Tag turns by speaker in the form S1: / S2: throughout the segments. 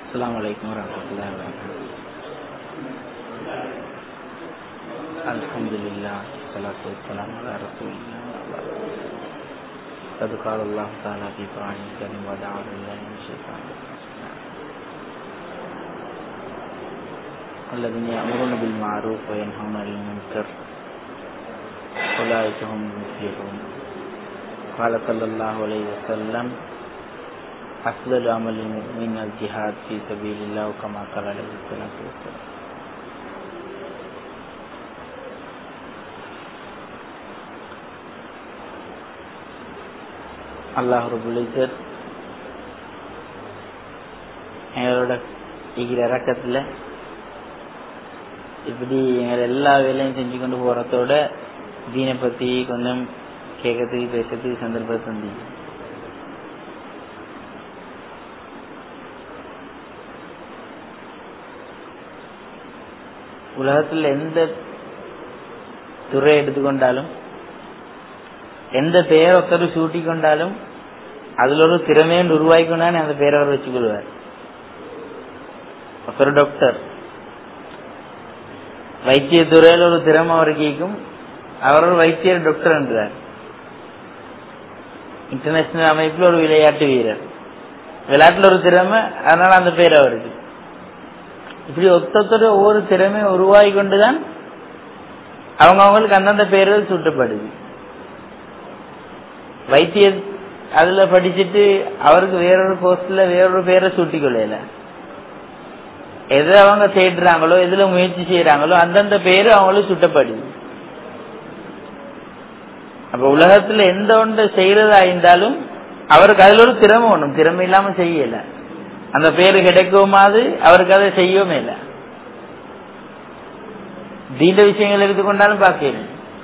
S1: السلام عليكم ورحمة الله وبركاته الحمد لله والصلاة والسلام على رسول الله قد قال الله تعالى في قرآن الكريم ودعا بالله من الشيطان الذين يأمرون بالمعروف وينهون عن المنكر أولئك هم المفلحون قال صلى الله عليه وسلم أفضل عمل المؤمن الجهاد في سبيل الله كما قال عليه الصلاة والسلام அல்லாஹ் ரபுல் இஸ்ஸத் எங்களோட இருக்கிற இறக்கத்தில் இப்படி எங்களை எல்லா வேலையும் செஞ்சு கொண்டு போகிறதோட தீனை பற்றி கொஞ்சம் கேட்கறதுக்கு பேசுறதுக்கு சந்தர்ப்பத்தை தந்தீங்க உலகத்தில் எந்த துறை எடுத்துக்கொண்டாலும் எந்த பெயர் ஒருத்தர் சூட்டி கொண்டாலும் அதுல ஒரு திறமையை உருவாக்கிக்கொண்டான்னு அந்த பெயரை அவர் வச்சுக்கொள்வார் ஒருத்தர் டாக்டர் வைத்திய துறையில் ஒரு திறமை அவருக்கு இருக்கும் அவர் ஒரு வைத்தியர் டாக்டர் என்றார் இன்டர்நேஷனல் அமைப்பில் ஒரு விளையாட்டு வீரர் விளையாட்டுல ஒரு திறமை அதனால அந்த பேர் அவருக்கு இப்படி ஒத்தொத்தர் ஒவ்வொரு திறமையை உருவாகி கொண்டுதான் அவங்க அவங்களுக்கு அந்தந்த பேர்கள் சூட்டப்படுது வைத்திய அதுல படிச்சுட்டு அவருக்கு வேறொரு கோர்ஸ்ல வேறொரு பேரை சூட்டி கொள்ளையில எதை அவங்க தேடுறாங்களோ எதுல முயற்சி செய்யறாங்களோ அந்தந்த பேரு அவங்களுக்கு சுட்டப்படுது அப்ப உலகத்துல எந்த ஒன்று செய்யறதா இருந்தாலும் அவருக்கு அதுல ஒரு திறமை ஒண்ணும் திறமை இல்லாம செய்யல அந்த பேரு கிடைக்குமாது அவருக்கு அதை செய்யவுமே இல்லை தீண்ட விஷயங்கள் எடுத்துக்கொண்டாலும் பார்க்கணும்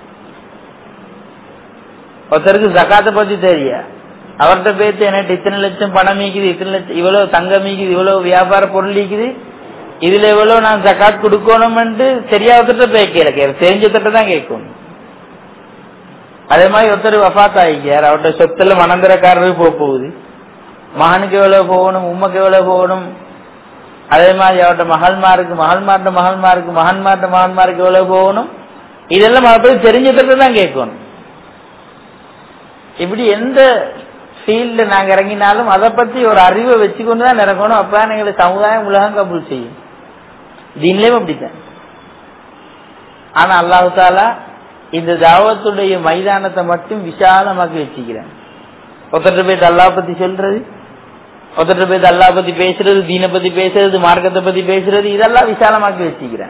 S1: ஒருத்தருக்கு ஜக்காத்தை பத்தி தெரிய அவர்கிட்ட பேத்து எனக்கு இத்தனை லட்சம் பணம் மீக்குது இத்தனை லட்சம் இவ்வளவு தங்கம் மீக்குது இவ்வளவு வியாபார பொருள் ஈக்குது இதுல எவ்வளவு நான் ஜக்காத் கொடுக்கணும்னு தெரியாதட்ட பேக்கல தெரிஞ்சத்திட்ட தான் கேட்கணும் அதே மாதிரி ஒருத்தர் வஃத் ஆகிக்கார் அவர்கிட்ட சொத்துல மனந்திரக்காரருக்கு போக போகுது மகனுக்கு எவ்வளவு போகணும் உண்மைக்கு எவ்வளவு போகணும் அதே மாதிரி அவர்கிட்ட மகள்மாருக்கு மகள்மார்ட்ட மகள்மாருக்கு மகன்மார்ட்ட மகன்மாருக்கு எவ்வளவு போகணும் இதெல்லாம் அவர்கிட்ட தெரிஞ்சதுக்கு தான் கேட்கணும் இப்படி எந்த ஃபீல்ட்ல நாங்க இறங்கினாலும் அதை பத்தி ஒரு அறிவை வச்சுக்கொண்டு தான் இறங்கணும் அப்பதான் எங்களை சமுதாயம் உலகம் கபூல் செய்யும் தீன்லயும் அப்படித்தான் ஆனா அல்லாஹு தாலா இந்த தாவத்துடைய மைதானத்தை மட்டும் விசாலமாக்கி வச்சுக்கிறேன் ஒருத்தர் போய் அல்லா பத்தி சொல்றது ஒருத்தர் போய் அல்லா பத்தி பேசுறது தீனை பத்தி பேசுறது மார்க்கத்தை பத்தி பேசுறது இதெல்லாம் விசாலமாக்கி வச்சுக்கிறேன்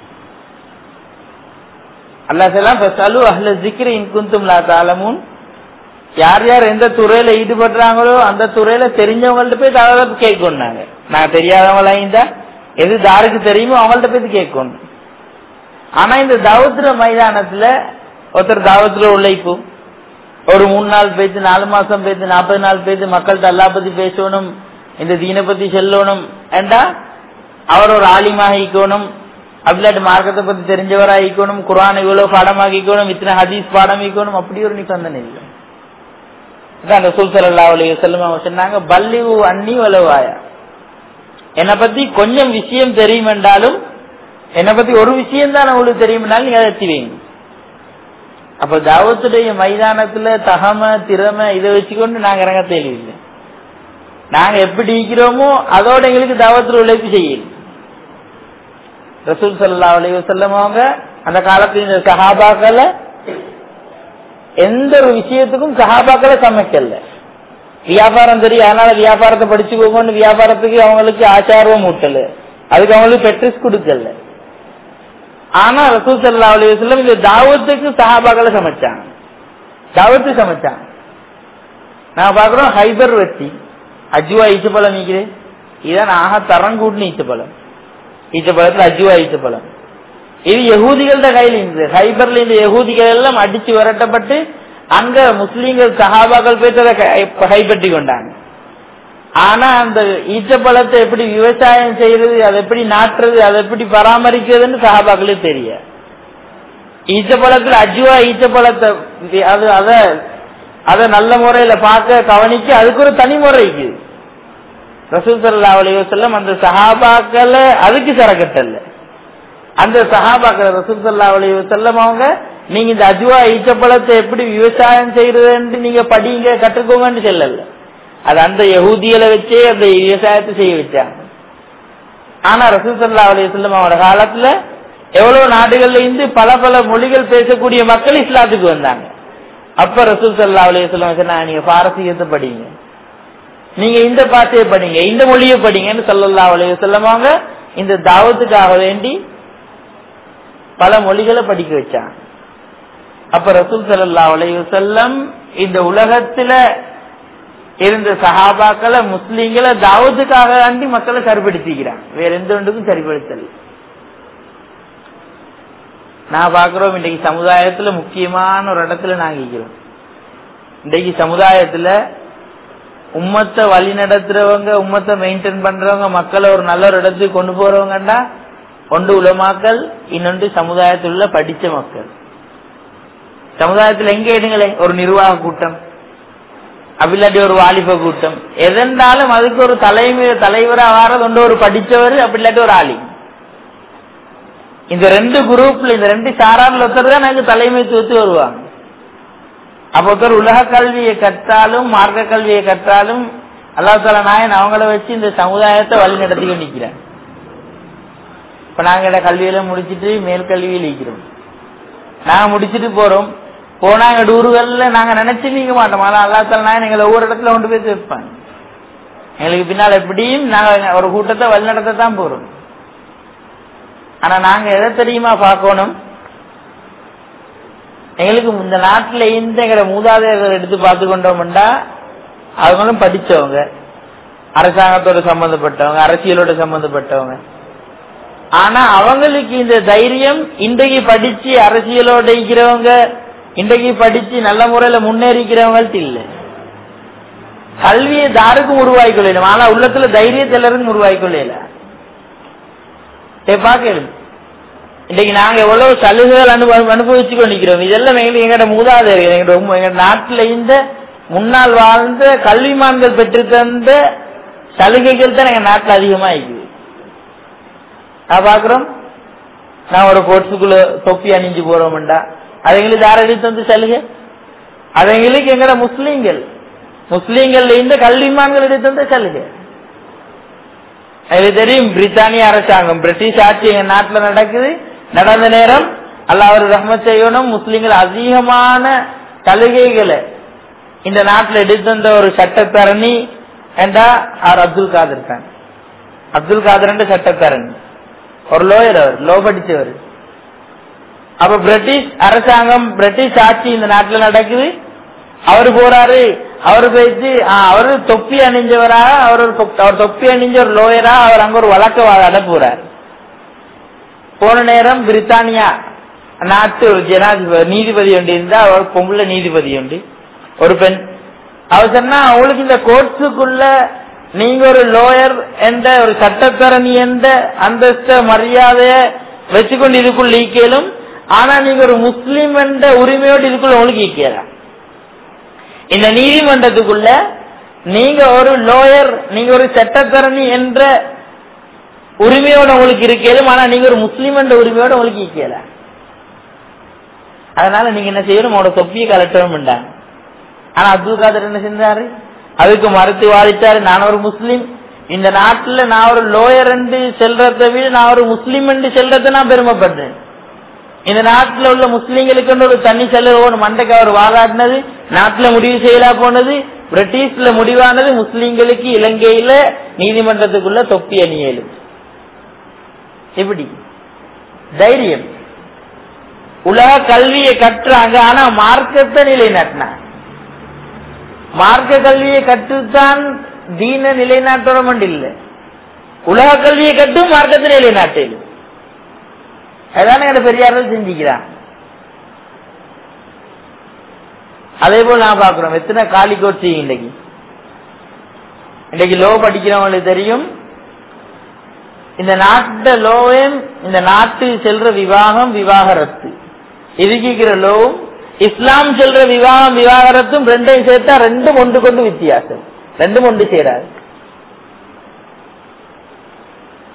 S1: அல்லாஹெல்லாம் சலு அஹ்ல ஜிக்ரி இன்குந்தும் லா தாலமுன் யார் யார் எந்த துறையில ஈடுபடுறாங்களோ அந்த துறையில தெரிஞ்சவங்கள்ட்ட போய் தகவல் கேட்கணும் நாங்க நான் தெரியாதவங்களா இருந்தா எது தாருக்கு தெரியுமோ அவங்கள்ட்ட போய் கேட்கணும் ஆனா இந்த தாவத்துல மைதானத்துல ஒருத்தர் தாவத்துல உழைப்பும் ஒரு மூணு நாள் பேச்சு நாலு மாசம் பேச்சு நாற்பது நாள் பேச்சு மக்கள்கிட்ட அல்லா பத்தி பேசணும் இந்த தீனை பத்தி சொல்லணும் ஏண்டா அவர் ஒரு ஆலிமாக ஈக்கணும் அப்படிலாட்டு மார்க்கத்தை பத்தி தெரிஞ்சவரா ஈக்கணும் குரான் இவ்வளவு பாடமாக்கிக்கணும் இத்தனை ஹதீஸ் பாடம் ஈக்கணும் அப்படி ஒரு நிபந்தனை இல்லை இதான் ரசூல் சல்லா அலைய செல்லும் அவங்க சொன்னாங்க பல்லிவு அன்னி வலுவாயா என்னை பத்தி கொஞ்சம் விஷயம் தெரியும் என்றாலும் என்னை பத்தி ஒரு விஷயம் தான் உங்களுக்கு தெரியும்னாலும் நீங்க அதை வைங்க அப்ப தாவத்துடைய மைதானத்துல தகம திறமை இதை வச்சுக்கொண்டு நாங்க இறங்க தெரியல நாங்க எப்படி இருக்கிறோமோ அதோட எங்களுக்கு தாவத்துல உழைப்பு செய்யணும் ரசூல் சல்லா அலைய செல்லம் அவங்க அந்த காலத்துல இந்த சஹாபாக்களை எந்த ஒரு விஷயத்துக்கும் சஹாபாக்களை சமைக்கல வியாபாரம் தெரியும் அதனால வியாபாரத்தை படிச்சுக்கோங்கன்னு வியாபாரத்துக்கு அவங்களுக்கு ஆச்சாரம் ஊட்டல அதுக்கு அவங்களுக்கு பெட்ரிஸ் கொடுக்கல ஆனா ரசூல் சல்லா அலுவலம் இந்த தாவத்துக்கு சஹாபாக்களை சமைச்சாங்க தாவத்து சமைச்சாங்க நான் பாக்குறோம் ஹைபர் வெட்டி அஜுவா ஈச்சப்பழம் நீக்கிறேன் இதான் ஆஹா தரம் கூட்டின ஈச்சப்பழம் ஈச்சப்பழத்துல அஜுவா ஈச்சப்பழம் இது யகூதிகள்ட கையில் இருந்தது ஹைபர்ல இந்த யகூதிகள் எல்லாம் அடிச்சு விரட்டப்பட்டு அங்க முஸ்லீம்கள் சஹாபாக்கள் போயிட்டு அதை கைப்பற்றி கொண்டாங்க ஆனா அந்த ஈச்சப்பழத்தை எப்படி விவசாயம் செய்யறது அதை எப்படி நாட்டுறது அதை எப்படி பராமரிக்கிறதுன்னு சஹாபாக்களே தெரிய ஈச்சப்பழத்துல அஜுவா ஈச்சப்பழத்தை அது அத அத நல்ல முறையில பார்க்க கவனிக்க அதுக்கு ஒரு தனி முறை இருக்குது ரசூல் சல்லா அலைவசல்லம் அந்த சஹாபாக்களை அதுக்கு சரக்கட்டல்ல அந்த சஹாபாக்களை ரசூல் சல்லா அலைவசல்லம் அவங்க நீங்க இந்த அஜுவா ஈச்சப்பழத்தை எப்படி விவசாயம் செய்யறதுன்னு நீங்க படிங்க கற்றுக்கோங்கன்னு சொல்லல அது அந்த யகூதிகளை வச்சே அந்த விவசாயத்தை செய்ய வச்சாங்க ஆனா ரசூல் சல்லா அலைவசல்லம் அவரோட காலத்துல எவ்வளவு நாடுகள்ல இருந்து பல பல மொழிகள் பேசக்கூடிய மக்கள் இஸ்லாத்துக்கு வந்தாங்க அப்ப ரசூல் சல்லா அலைவசல்லம் சொன்னா நீங்க பாரசீகத்தை படிங்க நீங்க இந்த பாஷையை படிங்க இந்த மொழியை படிங்கன்னு சல்லல்லா அலைய செல்லமாங்க இந்த தாவத்துக்காக வேண்டி பல மொழிகளை படிக்க வச்சாங்க அப்ப ரசூல் சல்லா அலைய செல்லம் இந்த உலகத்துல இருந்த சஹாபாக்களை முஸ்லீம்களை தாவத்துக்காக வேண்டி மக்களை சரிப்படுத்திக்கிறாங்க வேற எந்த ஒன்றுக்கும் சரிப்படுத்தல நான் பாக்குறோம் இன்றைக்கு சமுதாயத்துல முக்கியமான ஒரு இடத்துல நாங்க இருக்கிறோம் இன்றைக்கு சமுதாயத்துல உம்மத்தை வழி நடத்துறவங்க உம்மத்தை மெயின்டைன் பண்றவங்க மக்களை ஒரு நல்ல ஒரு இடத்துக்கு கொண்டு போறவங்கண்டா ஒன்று உலமாக்கள் இன்னொன்று சமுதாயத்தில் உள்ள படிச்ச மக்கள் சமுதாயத்தில் எங்க எடுங்களேன் ஒரு நிர்வாக கூட்டம் அப்பில்லாட்டி ஒரு வாலிப கூட்டம் எதென்றாலும் அதுக்கு ஒரு தலைமை தலைவரா வாரது ஒன்று ஒரு படிச்சவர் அப்பில்லாட்டி ஒரு ஆளி இந்த ரெண்டு குரூப்ல இந்த ரெண்டு சாராரில் ஒருத்தர் தான் எனக்கு தலைமைத்துவத்தில் வருவாங்க அப்ப ஒருத்தர் உலக கல்வியை கற்றாலும் மார்க்க கல்வியை கற்றாலும் அல்லா தால நாயன் அவங்கள வச்சு இந்த சமுதாயத்தை வழி நடத்தி நிக்கிறேன் இப்ப நாங்க கல்வியில முடிச்சிட்டு மேல் கல்வியில் இருக்கிறோம் நாங்க முடிச்சிட்டு போறோம் போனா எங்க ஊர்கள்ல நாங்க நினைச்சு நீக்க மாட்டோம் ஆனா அல்லா தால நாயன் எங்களை ஒவ்வொரு இடத்துல கொண்டு போய் வைப்பாங்க எங்களுக்கு பின்னால் எப்படியும் நாங்க ஒரு கூட்டத்தை வழி நடத்த தான் போறோம் ஆனா நாங்க எதை தெரியுமா பார்க்கணும் எங்களுக்கு இந்த நாட்டுல இந்த எங்கட மூதாதையர்கள் எடுத்து பார்த்து கொண்டோம்டா அவங்களும் படிச்சவங்க அரசாங்கத்தோட சம்பந்தப்பட்டவங்க அரசியலோட சம்பந்தப்பட்டவங்க ஆனா அவங்களுக்கு இந்த தைரியம் இன்றைக்கு படிச்சு அரசியலோட இருக்கிறவங்க இன்றைக்கு படிச்சு நல்ல முறையில முன்னேறிக்கிறவங்கள்ட்ட இல்ல கல்வியை தாருக்கும் உருவாக்கி கொள்ளணும் ஆனா உள்ளத்துல தைரியத்தை எல்லாருக்கும் உருவாக்கி கொள்ளல பாக்கலும் இன்னைக்கு நாங்க எவ்வளவு சலுகைகள் அனுபவ அனுபவிச்சு கொண்டிருக்கிறோம் இதெல்லாம் எங்களுக்கு எங்கட மூதாதையர்கள் எங்க எங்க நாட்டுல இந்த முன்னால் வாழ்ந்த கல்விமான்கள் பெற்று தந்த சலுகைகள் தான் எங்க நாட்டுல அதிகமா இருக்குது நான் பாக்குறோம் நான் ஒரு கோட்ஸுக்குள்ள தொப்பி அணிஞ்சு போறோம்டா அது எங்களுக்கு யார் எடுத்து தந்த சலுகை அது எங்களுக்கு எங்கட முஸ்லீம்கள் முஸ்லீம்கள்ல இந்த கல்விமான்கள் எடுத்து தந்த சலுகை எனக்கு தெரியும் பிரித்தானிய அரசாங்கம் பிரிட்டிஷ் ஆட்சி எங்க நாட்டுல நடக்குது நடந்த நேரம் அல்ல அவர் ரஹ்மத் செய்யணும் முஸ்லிம்கள் அதிகமான சலுகைகளை இந்த நாட்டில் எடுத்திருந்த ஒரு சட்டத்தரணி என்றா அவர் அப்துல் காதர் தான் அப்துல் காதர் என்ற சட்டத்தரணி ஒரு லோயர் அவர் லோ படிச்சவர் அப்ப பிரிட்டிஷ் அரசாங்கம் பிரிட்டிஷ் ஆட்சி இந்த நாட்டில் நடக்குது அவர் போறாரு அவர் போயிட்டு அவரு தொப்பி அணிஞ்சவராக அவர் ஒரு அவர் தொப்பி அணிஞ்ச ஒரு லோயரா அவர் அங்க ஒரு வழக்க அட போறார் போன நேரம் பிரித்தானியா நாட்டு ஒரு ஜனாதிபதி நீதிபதி ஒன்று இருந்தா அவர் பொம்பளை நீதிபதி உண்டு ஒரு பெண் அவர் சொன்னா அவங்களுக்கு இந்த கோர்ட்ஸுக்குள்ள நீங்க ஒரு லோயர் என்ற ஒரு சட்டத்தரணி என்ற அந்தஸ்த மரியாதைய வச்சுக்கொண்டு இதுக்குள்ள ஈக்கலும் ஆனா நீங்க ஒரு முஸ்லீம் என்ற உரிமையோடு இதுக்குள்ள உங்களுக்கு ஈக்கலாம் இந்த நீதிமன்றத்துக்குள்ள நீங்க ஒரு லோயர் நீங்க ஒரு சட்டத்தரணி என்ற உரிமையோட உங்களுக்கு இருக்கலும் ஆனா நீங்க ஒரு முஸ்லீம் என்ற உரிமையோட உங்களுக்கு ஈக்கல அதனால நீங்க என்ன செய்யணும் உங்களோட தொப்பியை கலட்டணும் ஆனா அப்துல் காதர் என்ன செஞ்சாரு அதுக்கு மறுத்து வாதிட்டாரு நான் ஒரு முஸ்லீம் இந்த நாட்டுல நான் ஒரு லோயர் என்று செல்றதை விட நான் ஒரு முஸ்லீம் என்று செல்றதை நான் பெருமைப்படுறேன் இந்த நாட்டுல உள்ள முஸ்லீம்களுக்கு ஒரு தண்ணி செல்ல மண்டைக்கு அவர் வாதாடினது நாட்டுல முடிவு செய்யலா போனது பிரிட்டிஷ்ல முடிவானது முஸ்லீம்களுக்கு இலங்கையில நீதிமன்றத்துக்குள்ள தொப்பி அணியலும் எப்படி தைரியம் உலக கல்வியை கற்றாங்க ஆனா மார்க்கத்தை நிலைநாட்டினாங்க மார்க்க கல்வியை கற்றுத்தான் தீன நிலைநாட்டோட இல்ல உலக கல்வியை கட்டும் மார்க்கத்தை நிலைநாட்டில் அதான எங்க பெரியார்கள் செஞ்சுக்கிறான் அதே போல நான் பாக்குறோம் எத்தனை காலி கோட் செய்யும் இன்னைக்கு இன்னைக்கு லோ படிக்கிறவங்களுக்கு தெரியும் இந்த நாட்டு லோவும் இந்த நாட்டு செல்ற விவாகம் விவாகரத்து இதுக்கிற லோவும் இஸ்லாம் சொல்ற விவாகம் விவாகரத்தும் ரெண்டையும் சேர்த்தா ரெண்டும் ஒன்று கொண்டு வித்தியாசம் ரெண்டும் ஒன்று சேராது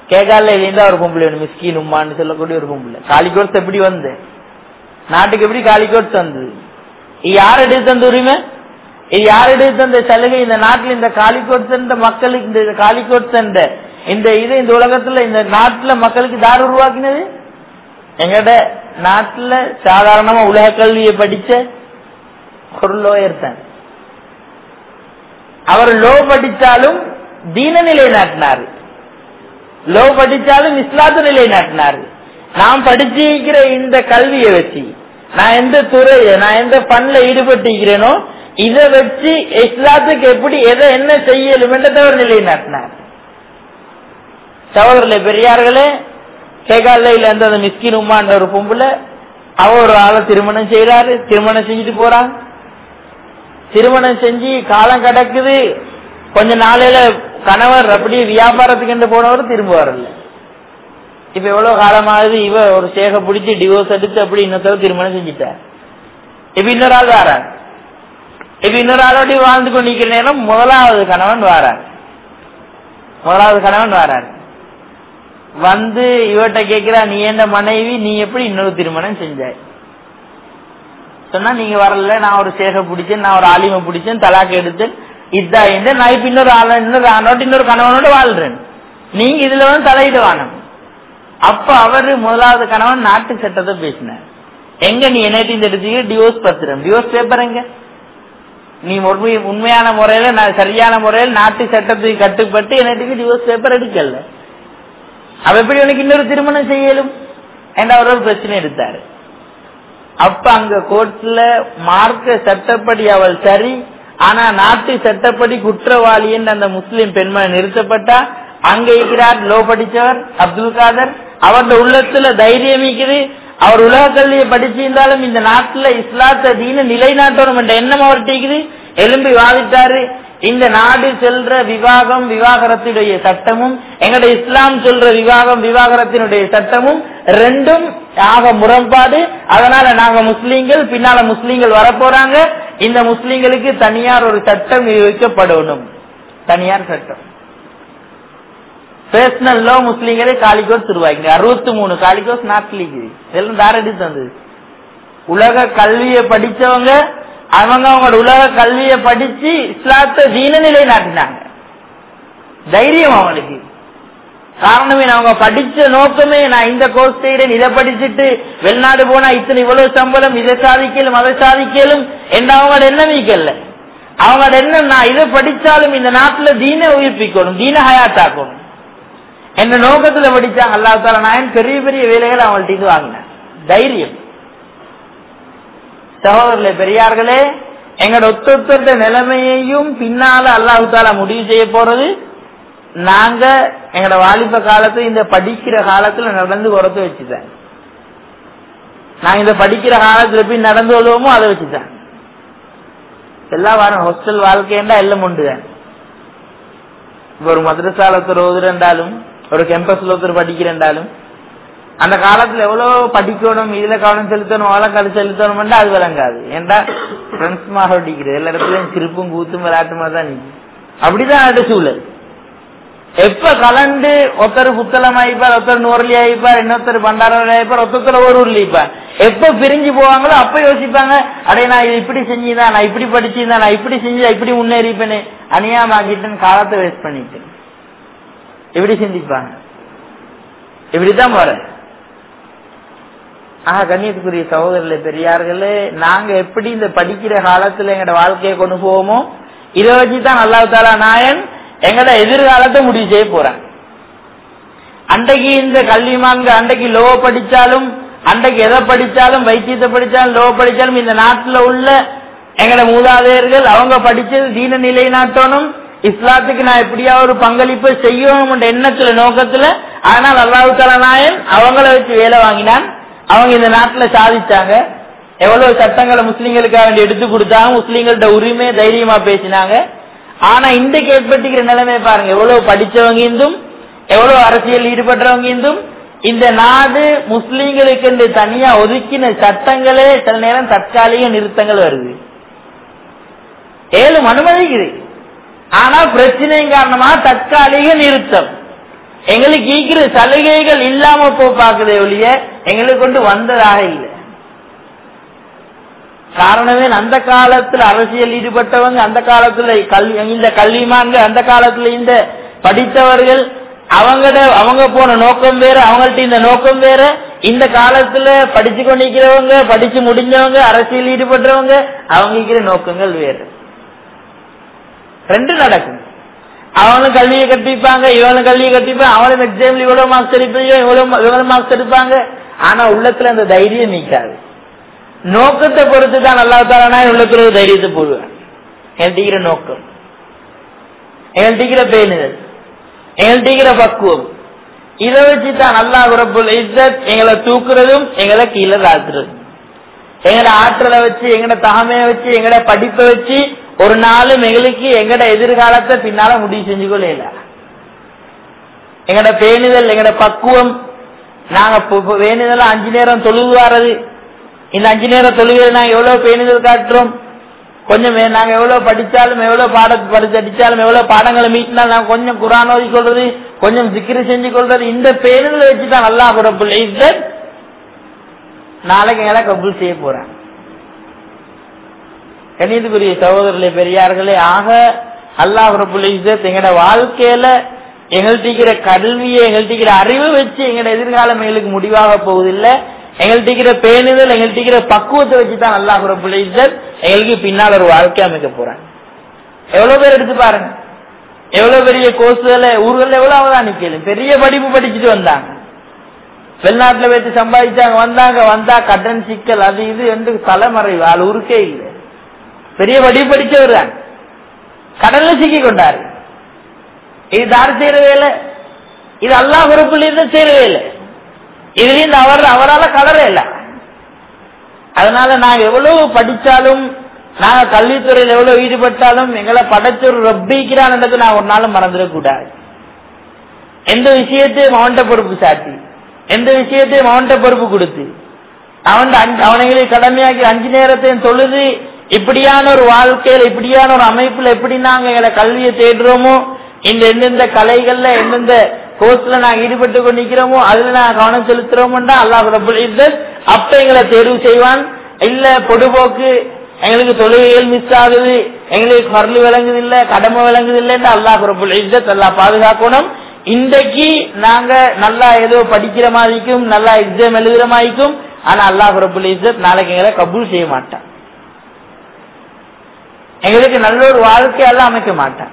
S1: கேகால இருந்தா ஒரு பொம்பளை ஒண்ணு மிஸ்கின் உம்மான்னு சொல்லக்கூடிய ஒரு பொம்பளை காலிக்கோட்ஸ் எப்படி வந்து நாட்டுக்கு எப்படி காலிக்கோட்ஸ் வந்தது இது யார் எடுத்து தந்த உரிமை இது யார் எடுத்து தந்த சலுகை இந்த நாட்டில் இந்த காலிக்கோட்ஸ் என்ற மக்களுக்கு இந்த காலிக்கோட்ஸ் என்ற இந்த இது இந்த உலகத்துல இந்த நாட்டுல மக்களுக்கு யார் உருவாக்கினது எங்கட நாட்டுல சாதாரணமா உலக கல்வியை படிச்ச ஒரு லோயர் தான் அவர் லோ படிச்சாலும் தீன நிலை நாட்டினாரு லோ படிச்சாலும் இஸ்லாத்து நிலை நாட்டினாரு நான் படிச்சிருக்கிற இந்த கல்வியை வச்சு நான் எந்த துறைய நான் எந்த பண்ல ஈடுபட்டிருக்கிறேனோ இதை வச்சு இஸ்லாத்துக்கு எப்படி எதை என்ன செய்யலும் என்றதை அவர் நிலை நாட்டினார் சகோதரர்களே பெரியார்களே கேகாலையில இருந்த அந்த மிஸ்கின் உமான்ற ஒரு பொம்புல அவ ஒரு ஆளை திருமணம் செய்யறாரு திருமணம் செஞ்சுட்டு போறாங்க திருமணம் செஞ்சு காலம் கடக்குது கொஞ்ச நாளையில கணவர் அப்படியே வியாபாரத்துக்கு என்று போனவர் திரும்ப வரல இப்ப எவ்வளவு காலமாகுது இவ ஒரு சேக பிடிச்சி டிவோர்ஸ் எடுத்து அப்படி இன்னொருத்தர திருமணம் செஞ்சுட்டார் இப்ப இன்னொரு ஆள் வாரார் இப்ப இன்னொரு ஆளோட வாழ்ந்து கொண்டிருக்கிற நேரம் முதலாவது கணவன் வாரார் முதலாவது கணவன் வாரார் வந்து இவட்ட கேக்குறா நீ என்ன மனைவி நீ எப்படி இன்னொரு திருமணம் செஞ்சாய் சொன்னா நீங்க வரல நான் ஒரு சேக பிடிச்சேன் நான் ஒரு ஆலிமை பிடிச்சேன் தலாக்கு எடுத்தேன் இதா இந்த நான் இப்ப இன்னொரு ஆள இன்னொரு ஆணோட இன்னொரு கணவனோட வாழ்றேன் நீங்க இதுல வந்து தலையிட வானம் அப்ப அவரு முதலாவது கணவன் நாட்டு சட்டத்தை பேசினார் எங்க நீ என்ன எடுத்துக்க டிவோர்ஸ் பத்திரம் டிவோர்ஸ் பேப்பர் எங்க நீ உண்மை உண்மையான முறையில நான் சரியான முறையில் நாட்டு சட்டத்துக்கு கட்டுப்பட்டு எனக்கு டிவோர்ஸ் பேப்பர் எடுக்கல அவ எப்படி உனக்கு இன்னொரு திருமணம் செய்யலும் என்ற அவர் ஒரு பிரச்சனை எடுத்தாரு அப்ப அங்க கோர்ட்ல மார்க்க சட்டப்படி அவள் சரி ஆனா நாட்டு சட்டப்படி குற்றவாளி என்று அந்த முஸ்லிம் பெண்மணி நிறுத்தப்பட்டா அங்க இருக்கிறார் லோ படிச்சவர் அப்துல் காதர் அவருடைய உள்ளத்துல தைரியம் இருக்குது அவர் உலக கல்வியை படிச்சிருந்தாலும் இந்த நாட்டுல இஸ்லாத்த தீன நிலைநாட்டணும் என்ற எண்ணம் அவர்கிட்ட இருக்குது எலும்பி வாதிட்டாரு இந்த நாடு செல்ற விவாகம் விவாகரத்தினுடைய சட்டமும் எங்களுடைய இஸ்லாம் சொல்ற விவாகம் விவாகரத்தினுடைய சட்டமும் ரெண்டும் ஆக முரண்பாடு அதனால நாங்க முஸ்லீம்கள் பின்னால முஸ்லீம்கள் வரப்போறாங்க இந்த முஸ்லீம்களுக்கு தனியார் ஒரு சட்டம் வைக்கப்படணும் தனியார் சட்டம் பேர்சனல் லோ முஸ்லீம்களே காலிகோஸ் உருவாக்கி அறுபத்தி மூணு காலிகோஸ் நாட்டில் இருக்குது இதெல்லாம் தாரடி தந்தது உலக கல்வியை படிச்சவங்க அவங்க அவங்களோட உலக கல்வியை படிச்சு இஸ்லாத்த தீன நிலை நாட்டினாங்க தைரியம் அவங்களுக்கு காரணமே அவங்க படிச்ச நோக்கமே நான் இந்த கோர்ஸ் செய்யறேன் இதை படிச்சுட்டு வெளிநாடு போனா இத்தனை இவ்வளவு சம்பளம் இதை சாதிக்கலும் அதை சாதிக்கலும் என்று அவங்களோட எண்ணம் வைக்கல அவங்களோட எண்ணம் நான் இதை படிச்சாலும் இந்த நாட்டுல தீன உயிர்ப்பிக்கணும் தீன ஹயாத்தாக்கணும் என்ற நோக்கத்துல படிச்சாங்க அல்லா தால நாயன் பெரிய பெரிய வேலைகள் அவங்கள்ட்ட இது வாங்கினேன் தைரியம் சகோதரர்களே பெரியார்களே எங்களோட ஒத்தொத்த நிலைமையையும் பின்னால அல்லாஹு தாலா முடிவு செய்ய போறது நாங்க எங்களோட வாலிப காலத்துல இந்த படிக்கிற காலத்துல நடந்து குறத்து வச்சுட்டேன் நாங்க இந்த படிக்கிற காலத்துல எப்படி நடந்து கொள்வோமோ அதை வச்சுட்டேன் எல்லாம் வரும் ஹாஸ்டல் வாழ்க்கைண்டா எல்லாம் உண்டுதான் இப்ப ஒரு மദ്രസാல ஒருத்தர் ஓதுறண்டாலும் ஒரு கேம்பஸ்ல ஒருத்தர் படிக்கிறண்டாலும் அந்த காலத்துல எவ்வளவு படிக்கணும் இதுல கவனம் செலுத்தணும் வழக்காடு செலுத்தணும் அது விளங்காது ஏன்டா ஃப்ரெண்ட்ஸ் மாக படிக்கிறது எல்லா இடத்துலயும் சிரிப்பும் கூத்தும் விளையாட்டுமா தான் நிக்கு அப்படிதான் அந்த சூழல் எப்ப கலண்டு ஒருத்தர் புத்தளம் ஆயிப்பார் ஒருத்தர் நூறலி ஆயிப்பார் இன்னொருத்தர் பண்டாரம் ஆயிப்பார் ஒருத்தர் ஒரு ஊர்ல ஆயிப்பார் எப்ப பிரிஞ்சு போவாங்களோ அப்ப யோசிப்பாங்க அடே நான் இது இப்படி செஞ்சுதான் நான் இப்படி படிச்சிருந்தேன் நான் இப்படி செஞ்சு இப்படி முன்னேறிப்பேனே அநியாயமாக்கிட்டேன் காலத்தை வேஸ்ட் பண்ணிட்டேன் இப்படி சிந்திப்பாங்க இப்படிதான் போறேன் ஆஹா கண்ணியத்துக்குரிய சகோதரர்களே பெரியார்களே நாங்க எப்படி இந்த படிக்கிற காலத்துல எங்கட வாழ்க்கையை கொண்டு போவோமோ இதை வச்சுதான் அல்லாஹ் தாலா நாயன் எங்கட எதிர்காலத்தை முடிவு செய்ய போறாங்க அன்றைக்கு இந்த கல்விமான்க அன்றைக்கு லோ படிச்சாலும் அன்றைக்கு எதை படிச்சாலும் வைத்தியத்தை படிச்சாலும் லோ படிச்சாலும் இந்த நாட்டுல உள்ள எங்கட மூதாதையர்கள் அவங்க படிச்சது தீன நிலை நாட்டணும் இஸ்லாத்துக்கு நான் எப்படியா ஒரு பங்களிப்பு செய்யணும் எண்ணத்துல நோக்கத்துல ஆனால் அல்லாஹு தாலா நாயன் அவங்கள வச்சு வேலை வாங்கினான் அவங்க இந்த நாட்டுல சாதிச்சாங்க எவ்வளவு சட்டங்களை முஸ்லீம்களுக்காக வேண்டி எடுத்து கொடுத்தாங்க முஸ்லீம்கள்ட்ட உரிமை தைரியமா பேசினாங்க ஆனா இன்றைக்கு ஏற்பட்டுக்கிற நிலைமை பாருங்க எவ்வளவு படிச்சவங்க இருந்தும் எவ்வளவு அரசியல் ஈடுபட்டவங்க இருந்தும் இந்த நாடு முஸ்லீம்களுக்கு என்று தனியா ஒதுக்கின சட்டங்களே சில நேரம் தற்காலிக நிறுத்தங்கள் வருது ஏழும் அனுமதிக்குது ஆனா பிரச்சனையின் காரணமா தற்காலிக நிறுத்தம் எங்களுக்கு ஈக்கிற சலுகைகள் இல்லாம போ பாக்குதே ஒழிய எங்களுக்கு கொண்டு வந்ததாக இல்லை காரணமே அந்த காலத்துல அரசியல் ஈடுபட்டவங்க அந்த காலத்துல கல்வி இந்த கல்விமான்கள் அந்த காலத்துல இந்த படித்தவர்கள் அவங்கட அவங்க போன நோக்கம் வேற அவங்கள்ட்ட இந்த நோக்கம் வேற இந்த காலத்துல படிச்சு கொண்டிருக்கிறவங்க படிச்சு முடிஞ்சவங்க அரசியல் ஈடுபட்டவங்க அவங்க இருக்கிற நோக்கங்கள் வேறு ரெண்டு நடக்கும் அவனும் கல்வியை கற்பிப்பாங்க இவனும் கல்வியை கற்பிப்பாங்க அவனும் எக்ஸாம்ல இவ்வளவு மார்க்ஸ் எடுப்பையோ இவ்வளவு இவ்வளவு மார்க்ஸ் எடுப்பாங்க ஆனா உள்ளத்துல அந்த தைரியம் நீக்காது நோக்கத்தை பொறுத்து தான் நல்லா தாரானா உள்ளத்துல ஒரு தைரியத்தை போடுவேன் என்கிற நோக்கம் என்கிற பேணுதல் எங்கள்கிட்ட பக்குவம் இதை வச்சு தான் நல்லா குரப்புல் இஸ்ஸத் எங்களை தூக்குறதும் எங்களை கீழே தாத்துறதும் எங்கட ஆற்றலை வச்சு எங்கட தகமையை வச்சு எங்கட படிப்பை வச்சு ஒரு நாளும் எங்களுக்கு எங்கட எதிர்காலத்தை பின்னால முடிவு செஞ்சு கொள்ள எங்கட பேணுதல் எங்கட பக்குவம் நாங்க வேணுதல் அஞ்சு நேரம் தொழுது வாரது இந்த அஞ்சு நேரம் தொழுகை நாங்க எவ்வளவு பேணுதல் காட்டுறோம் கொஞ்சம் நாங்க எவ்வளவு படிச்சாலும் எவ்வளவு பாடத்தை படிச்சு அடிச்சாலும் எவ்வளவு பாடங்களை மீட்டினாலும் நாங்க கொஞ்சம் குரான் ஓதி கொள்றது கொஞ்சம் சிக்கிரி செஞ்சு கொள்றது இந்த பேருந்துல வச்சுதான் நல்லா குறப்புல் இஸ்ஸத் நாளைக்கு எங்களை கபூல் செய்ய போறேன் கணிதக்குரிய சகோதரர்களே பெரியார்களே ஆக அல்லாஹ் குறப்புல் இஸ்ஸத் எங்கட வாழ்க்கையில எங்கள்கிட்ட கல்வியை எங்கள்கிட்ட அறிவை வச்சு எங்கட எதிர்காலம் எங்களுக்கு முடிவாக போவதில்லை எங்கள்கிட்ட பேணுதல் எங்கள்கிட்ட பக்குவத்தை வச்சுதான் அல்லாஹ் குறப்புல் இஸ்ஸத் எங்களுக்கு பின்னால் ஒரு வாழ்க்கை அமைக்க போறாங்க எவ்வளவு பேர் எடுத்து பாருங்க எவ்வளவு பெரிய கோர்ஸ்ல ஊர்கள் எவ்வளவு அவதானிக்கலும் பெரிய படிப்பு படிச்சுட்டு வந்தாங்க வெளிநாட்டுல வச்சு சம்பாதிச்சாங்க வந்தாங்க வந்தா கடன் சிக்கல் அது இது என்று தலைமறைவு ஆள் ஊருக்கே இல்லை பெரிய படிப்பு படிச்சவர் தான் கடல்ல சிக்கி கொண்டாரு இது தார் செய்யற வேலை இது அல்லாஹ் பொறுப்புல இருந்து செய்யற வேலை இதுல அவர் அவரால் கலர இல்லை அதனால நாங்க எவ்வளவு படிச்சாலும் நாங்க கல்வித்துறையில் எவ்வளவு ஈடுபட்டாலும் எங்களை படைச்ச ஒரு ரப்பிக்கிறான்ன்றது நான் ஒரு நாளும் மறந்துடக்கூடாது எந்த விஷயத்தையும் அவன்கிட்ட பொறுப்பு சாட்டி எந்த விஷயத்தையும் அவன்கிட்ட பொறுப்பு கொடுத்து அவன் அவனைகளை கடமையாக்கி அஞ்சு நேரத்தையும் தொழுது இப்படியான ஒரு வாழ்க்கையில இப்படியான ஒரு அமைப்புல எப்படி நாங்க எங்களை கல்வியை தேடுறோமோ இந்த எந்தெந்த கலைகள்ல எந்தெந்த கோர்ஸ்ல நாங்க ஈடுபட்டு கொண்டிருக்கிறோமோ அதுல நாங்க கவனம் செலுத்துறோம்டா அல்லாஹ் ரபுல் இஸ்ஸத் அப்ப எங்களை தேர்வு செய்வான் இல்ல பொடுபோக்கு எங்களுக்கு தொழுகைகள் மிஸ் ஆகுது எங்களுக்கு கருள் விளங்குது இல்ல கடமை விளங்குது இல்லைன்னு அல்லாஹ் ரபுல் இஸ்ஸத் எல்லாம் பாதுகாக்கணும் இன்றைக்கு நாங்க நல்லா ஏதோ படிக்கிற மாதிரிக்கும் நல்லா எக்ஸாம் எழுதுற மாதிரிக்கும் ஆனா அல்லாஹ் ரபுல் இஸ்ஸத் நாளைக்கு எங்களை கபூல் செய்ய மாட்டான் எங்களுக்கு நல்ல ஒரு வாழ்க்கையெல்லாம் அமைக்க மாட்டான்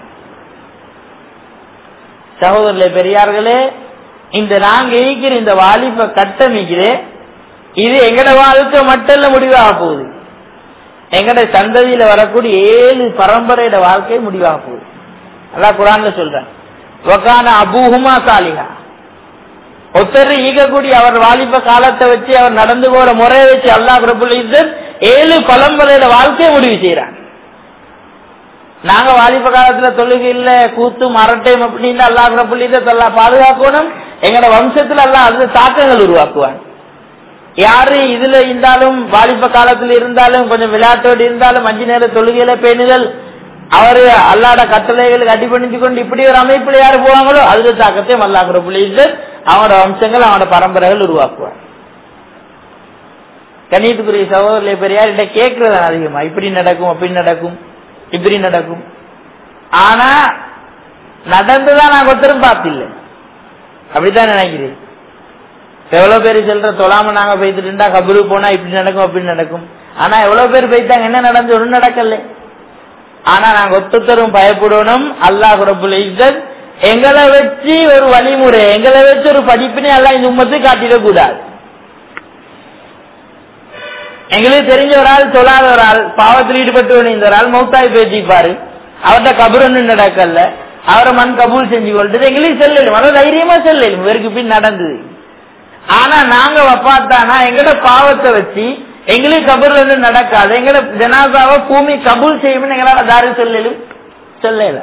S1: சகோதரர்களே பெரியார்களே இந்த நாங்க ஈக்கிற இந்த வாலிப கட்டமைக்கிறே இது எங்கட வாழ்க்கை மட்டும் முடிவாக போகுது எங்கட சந்ததியில வரக்கூடிய ஏழு பரம்பரையோட வாழ்க்கை முடிவாக போகுது அதான் குரான்ல சொல்றேன் ஒக்கான அபூஹுமா சாலிகா ஒருத்தர் ஈகக்கூடிய அவர் வாலிப காலத்தை வச்சு அவர் நடந்து போற முறையை வச்சு அல்லாஹ் ரபுல் இஸ்ஸத் ஏழு பரம்பரையோட வாழ்க்கையை முடிவு செய்யறாங்க நாங்க வாலிப காலத்துல தொழுகை இல்ல கூத்தும் அரட்டையும் அப்படின்னு அல்லாஹ் ரபுல் இஸ்ஸத் எல்லாம் பாதுகாக்கணும் எங்கட வம்சத்துல எல்லாம் அது தாக்கங்கள் உருவாக்குவாங்க யாரு இதுல இருந்தாலும் வாலிப காலத்துல இருந்தாலும் கொஞ்சம் விளையாட்டோடு இருந்தாலும் அஞ்சு நேர தொழுகையில பேணுதல் அவரு அல்லாட கட்டளைகளுக்கு அடிபணிஞ்சு கொண்டு இப்படி ஒரு அமைப்புல யாரு போவாங்களோ அதுல தாக்கத்தையும் அல்லாஹ் ரபுல் இஸ்ஸத் அவனோட வம்சங்கள் அவனோட பரம்பரைகள் உருவாக்குவார் கணியத்துக்குரிய சகோதரர்களை பெரியார் கிட்ட கேட்கறது அதிகமா இப்படி நடக்கும் அப்படி நடக்கும் இப்படி நடக்கும் ஆனா நடந்துதான் நான் ஒருத்தரும் பார்த்தில்லை அப்படித்தான் நினைக்கிறேன் எவ்வளவு பேர் சொல்ற தொழாம நாங்க போய்த்துட்டு இருந்தா கபரு போனா இப்படி நடக்கும் அப்படி நடக்கும் ஆனா எவ்வளவு பேர் போயிட்டாங்க என்ன நடந்து ஒன்றும் நடக்கல ஆனா நாங்க ஒத்தத்தரும் பயப்படணும் அல்லாஹ் ரபுல் இஸ்ஸத் எங்களை வச்சு ஒரு வழிமுறை எங்களை வச்சு ஒரு படிப்பினை எல்லாம் இந்த உம்மத்து காட்டிடக் கூடாது எங்களுக்கு தெரிஞ்ச ஒரு ஆள் சொல்லாத ஒரு ஆள் பாவத்தில் ஈடுபட்டு இந்த ஒரு ஆள் மௌத்தாய் பேசிப்பாரு அவர்கிட்ட கபருன்னு நடக்கல அவரை மண் கபூல் செஞ்சு கொள்றது எங்களுக்கு செல்லலும் அதாவது தைரியமா செல்லலும் இவருக்கு பின் நடந்தது ஆனா நாங்க வப்பாத்தானா எங்கட பாவத்தை வச்சு எங்களுக்கு கபூர்ல இருந்து நடக்காது எங்கட ஜனாசாவை பூமி கபூல் செய்யும்னு எங்களால தாரி சொல்லலும் சொல்லல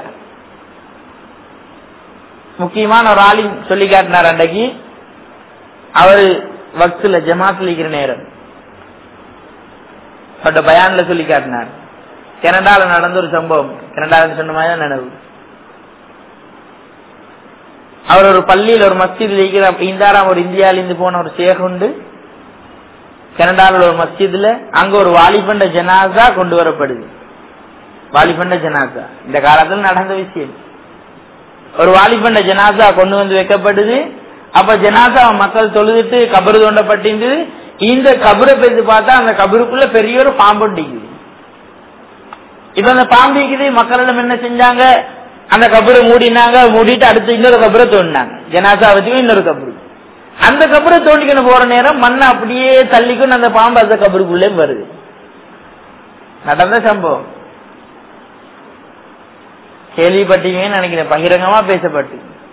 S1: முக்கியமான ஒரு ஆளின் சொல்லி காட்டினார் அன்றைக்கு அவரு வக்துல ஜமாத்துல இருக்கிற நேரம் பட்ட பயான்ல சொல்லி காட்டினார் கனடால நடந்த ஒரு சம்பவம் கனடால சொன்ன மாதிரி தான் நினைவு அவர் ஒரு பள்ளியில் ஒரு மஸ்ஜித்ல இருக்கிற இந்தாராம் ஒரு இந்தியாவில இருந்து போன ஒரு சேக் உண்டு கனடாவில் ஒரு மஸ்ஜித்ல அங்க ஒரு வாலிபண்ட ஜனாசா கொண்டு வரப்படுது வாலிபண்ட ஜனாசா இந்த காலத்துல நடந்த விஷயம் ஒரு வாலிபண்ட ஜனாசா கொண்டு வந்து வைக்கப்படுது அப்ப ஜனாசா மக்கள் தொழுதுட்டு கபரு தோண்டப்பட்டிருந்தது இந்த கபரை பேசி பார்த்தா அந்த கபருக்குள்ள பெரிய ஒரு பாம்பொண்டிக்குது இப்ப அந்த பாம்பு இருக்குது மக்களிடம் என்ன செஞ்சாங்க அந்த கபரை மூடினாங்க மூடிட்டு அடுத்து இன்னொரு கபரை தோண்டினாங்க ஜனாசா வச்சுக்கும் இன்னொரு கபரு அந்த கபரை தோண்டிக்கணும் போற நேரம் மண்ணை அப்படியே தள்ளிக்கணும் அந்த பாம்பு அந்த கபருக்குள்ளே வருது நடந்த சம்பவம் கேள்விப்பட்டீங்கன்னு நினைக்கிறேன் பகிரங்கமா பேசப்பட்டு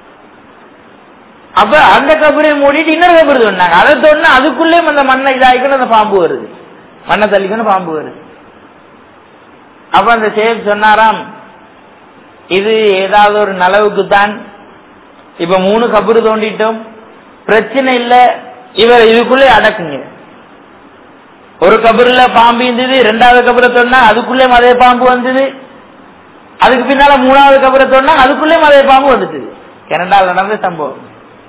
S1: அப்ப அந்த கபரை மூடிட்டு இன்னொரு கபரு தோண்டினாங்க அதை தோண்டினா அதுக்குள்ளே அந்த மண்ணை இதாகிக்கணும் அந்த பாம்பு வருது மண்ணை தள்ளிக்கணும் பாம்பு வருது அப்ப அந்த சேப் சொன்னாராம் இது ஏதாவது ஒரு நலவுக்கு தான் இப்ப மூணு கபரு தோண்டிட்டோம் பிரச்சனை இல்ல இவர் இதுக்குள்ளே அடக்குங்க ஒரு கபருல பாம்பு இருந்தது ரெண்டாவது கபரை தோண்டா அதுக்குள்ளே அதே பாம்பு வந்தது அதுக்கு பின்னால மூணாவது கபரை தோண்டா அதுக்குள்ளே அதே பாம்பு வந்துட்டு கனடாவில் நடந்த சம்பவம்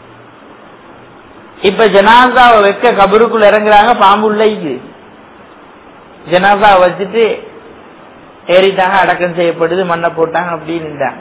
S1: இப்ப ஜனாசாவை வைக்க கபருக்குள்ள இறங்குறாங்க பாம்பு உள்ள இது ஜனாசாவை வச்சுட்டு ஏறிட்டாங்க அடக்கம் செய்யப்படுது மண்ணை போட்டாங்க அப்படின்னு நின்றாங்க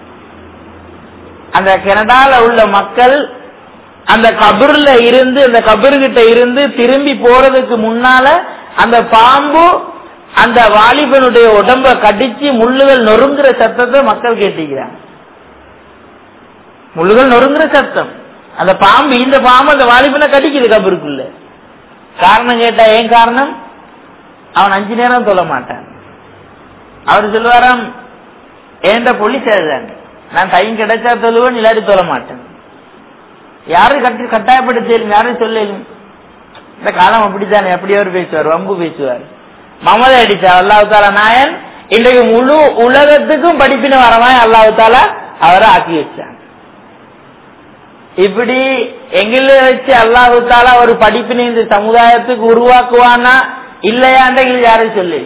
S1: அந்த கனடால உள்ள மக்கள் அந்த கபர்ல இருந்து அந்த கபர்கிட்ட இருந்து திரும்பி போறதுக்கு முன்னால அந்த பாம்பு அந்த வாலிபனுடைய உடம்ப கடிச்சு முள்ளுகள் நொறுங்குற சத்தத்தை மக்கள் கேட்டுக்கிறாங்க முள்ளுகள் நொறுங்குற சத்தம் அந்த பாம்பு இந்த பாம்பு அந்த வாலிபனை கடிக்குது கபருக்குள்ள காரணம் கேட்டா ஏன் காரணம் அவன் அஞ்சு நேரம் சொல்ல மாட்டான் அவர் சொல்லுவாராம் ஏண்ட போலீஸ் எழுதாங்க நான் டைம் கிடைச்சா சொல்லுவேன் இல்லாட்டி சொல்ல மாட்டேன் யாரும் கட்டி கட்டாயப்படுத்த யாரும் சொல்ல இந்த காலம் அப்படித்தானே எப்படி அவர் பேசுவார் வம்பு பேசுவார் மமதை அடிச்சா அல்லாஹு தாலா நாயன் இன்றைக்கு முழு உலகத்துக்கும் படிப்பின வரமாய் அல்லாஹு தாலா அவரை ஆக்கி வச்சாங்க இப்படி எங்கள வச்சு அல்லாஹு தாலா ஒரு படிப்பினை இந்த சமுதாயத்துக்கு உருவாக்குவானா இல்லையாண்ட யாரும் சொல்லு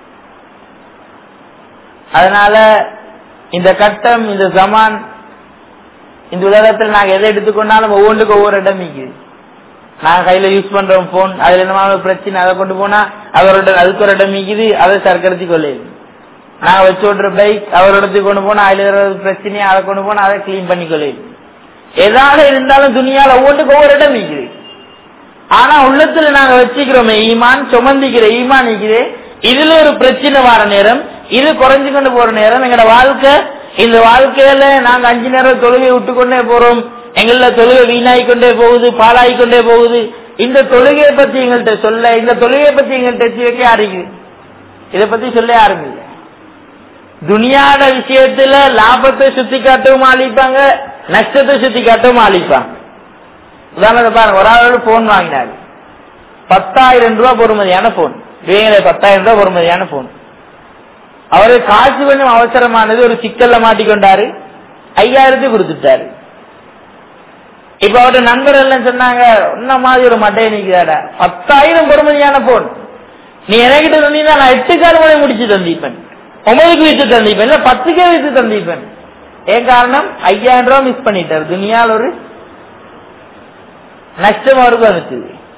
S1: அதனால இந்த கட்டம் இந்த ஜமான் இந்த உலகத்தில் நாங்க எதை எடுத்துக்கொண்டாலும் ஒவ்வொன்றுக்கும் ஒவ்வொரு இடம் இருக்குது நாங்க கையில யூஸ் பண்றோம் போன் அதுல என்ன பிரச்சனை அதை கொண்டு போனா அவரோட அதுக்கு ஒரு இடம் மீக்குது அதை சர்க்கரத்தி கொள்ளையுது நாங்க வச்சு ஓட்டுற பைக் அவரோடத்துக்கு கொண்டு போனா அதுல ஏதாவது பிரச்சனையா அதை கொண்டு போனா அதை கிளீன் பண்ணி கொள்ளையுது எதாக இருந்தாலும் துணியால ஒவ்வொன்றுக்கு ஒவ்வொரு இடம் மீக்குது ஆனா உள்ளத்துல நாங்க வச்சுக்கிறோமே ஈமான் சுமந்திக்கிற ஈமான் நிக்குது இதுல ஒரு பிரச்சனை வர நேரம் இது குறைஞ்சு கொண்டு போற நேரம் எங்களோட வாழ்க்கை இந்த வாழ்க்கையில நாங்க அஞ்சு நேரம் தொழுகை விட்டு கொண்டே போறோம் எங்கள தொழுகை வீணாகி கொண்டே போகுது பாலாகி கொண்டே போகுது இந்த தொழுகையை பத்தி எங்கள்கிட்ட சொல்ல இந்த தொழுகையை பத்தி எங்கள்கிட்ட எத்தி வைக்க யாருக்கு இதை பத்தி சொல்ல யாரும் இல்லை துனியாட விஷயத்துல லாபத்தை சுத்தி காட்டவும் அழிப்பாங்க நஷ்டத்தை சுத்தி காட்டவும் அழிப்பாங்க உதாரணத்தை பாருங்க ஒரு ஆளோட போன் வாங்கினாரு பத்தாயிரம் ரூபாய் பொறுமதியான போன் பத்தாயிரம் ரூபாய் பொறுமதியான போன் அவரு காசு கொஞ்சம் அவசரமானது ஒரு சிக்கல்ல மாட்டிக்கொண்டாரு ஐயாயிரத்தி கொடுத்துட்டாரு இப்ப அவரோட நண்பர் எல்லாம் சொன்னாங்க உன்ன மாதிரி ஒரு மட்டையை நிக்கிறாடா பத்தாயிரம் பொறுமதியான போன் நீ எனக்கிட்ட சொன்னீங்கன்னா நான் எட்டு கால் மணி முடிச்சு தந்திப்பேன் ஒன்பதுக்கு வித்து தந்திப்பேன் இல்ல பத்துக்கே வித்து தந்திப்பேன் ஏன் காரணம் ஐயாயிரம் ரூபாய் மிஸ் பண்ணிட்டாரு துணியால் ஒரு நஷ்டம் அவருக்கு வந்துச்சு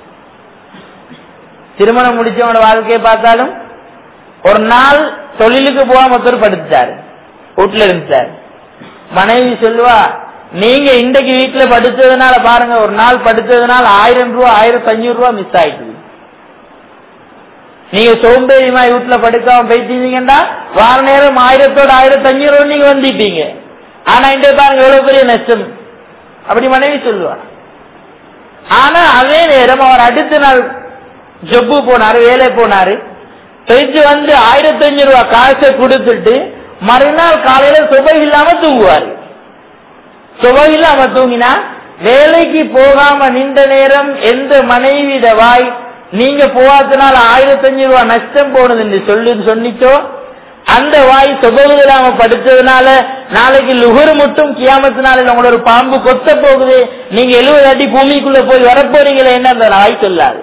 S1: திருமணம் முடிச்சவனோட வாழ்க்கையை பார்த்தாலும் ஒரு நாள் தொழிலுக்கு போகாம ஒருத்தர் படுத்துட்டாரு வீட்டுல இருந்துட்டாரு மனைவி சொல்லுவா நீங்க இன்றைக்கு வீட்டுல படுத்ததுனால பாருங்க ஒரு நாள் படுத்ததுனால ஆயிரம் ரூபா ஆயிரத்தி அஞ்சூறு ரூபா மிஸ் ஆயிடுது நீங்க சோம்பேறிமா வீட்டுல படுக்காம போயிட்டீங்கன்னா வார நேரம் ஆயிரத்தோட ஆயிரத்தி அஞ்சூறு ரூபா நீங்க வந்துட்டீங்க ஆனா இன்றைய பாருங்க எவ்வளவு பெரிய நஷ்டம் அப்படி மனைவி சொல்லுவா ஆனா அதே நேரம் அவர் அடுத்த நாள் ஜொப்பு போனாரு வேலை போனாரு போயிட்டு வந்து ஆயிரத்தி அஞ்சு ரூபாய் காசை கொடுத்துட்டு மறுநாள் காலையில சுபை இல்லாம தூங்குவாரு சுபை இல்லாம தூங்கினா வேலைக்கு போகாம நின்ற நேரம் எந்த மனைவிட வாய் நீங்க போகாதனால ஆயிரத்தி அஞ்சு ரூபாய் நஷ்டம் போனது என்று சொல்லி சொன்னிச்சோ அந்த வாய் சுபவு இல்லாம படுத்ததுனால நாளைக்கு லுகர் மட்டும் கியாமத்தினால உங்களோட ஒரு பாம்பு கொத்த போகுது நீங்க எழுபது அடி பூமிக்குள்ள போய் வரப்போறீங்களே என்ன அந்த வாய் சொல்லாது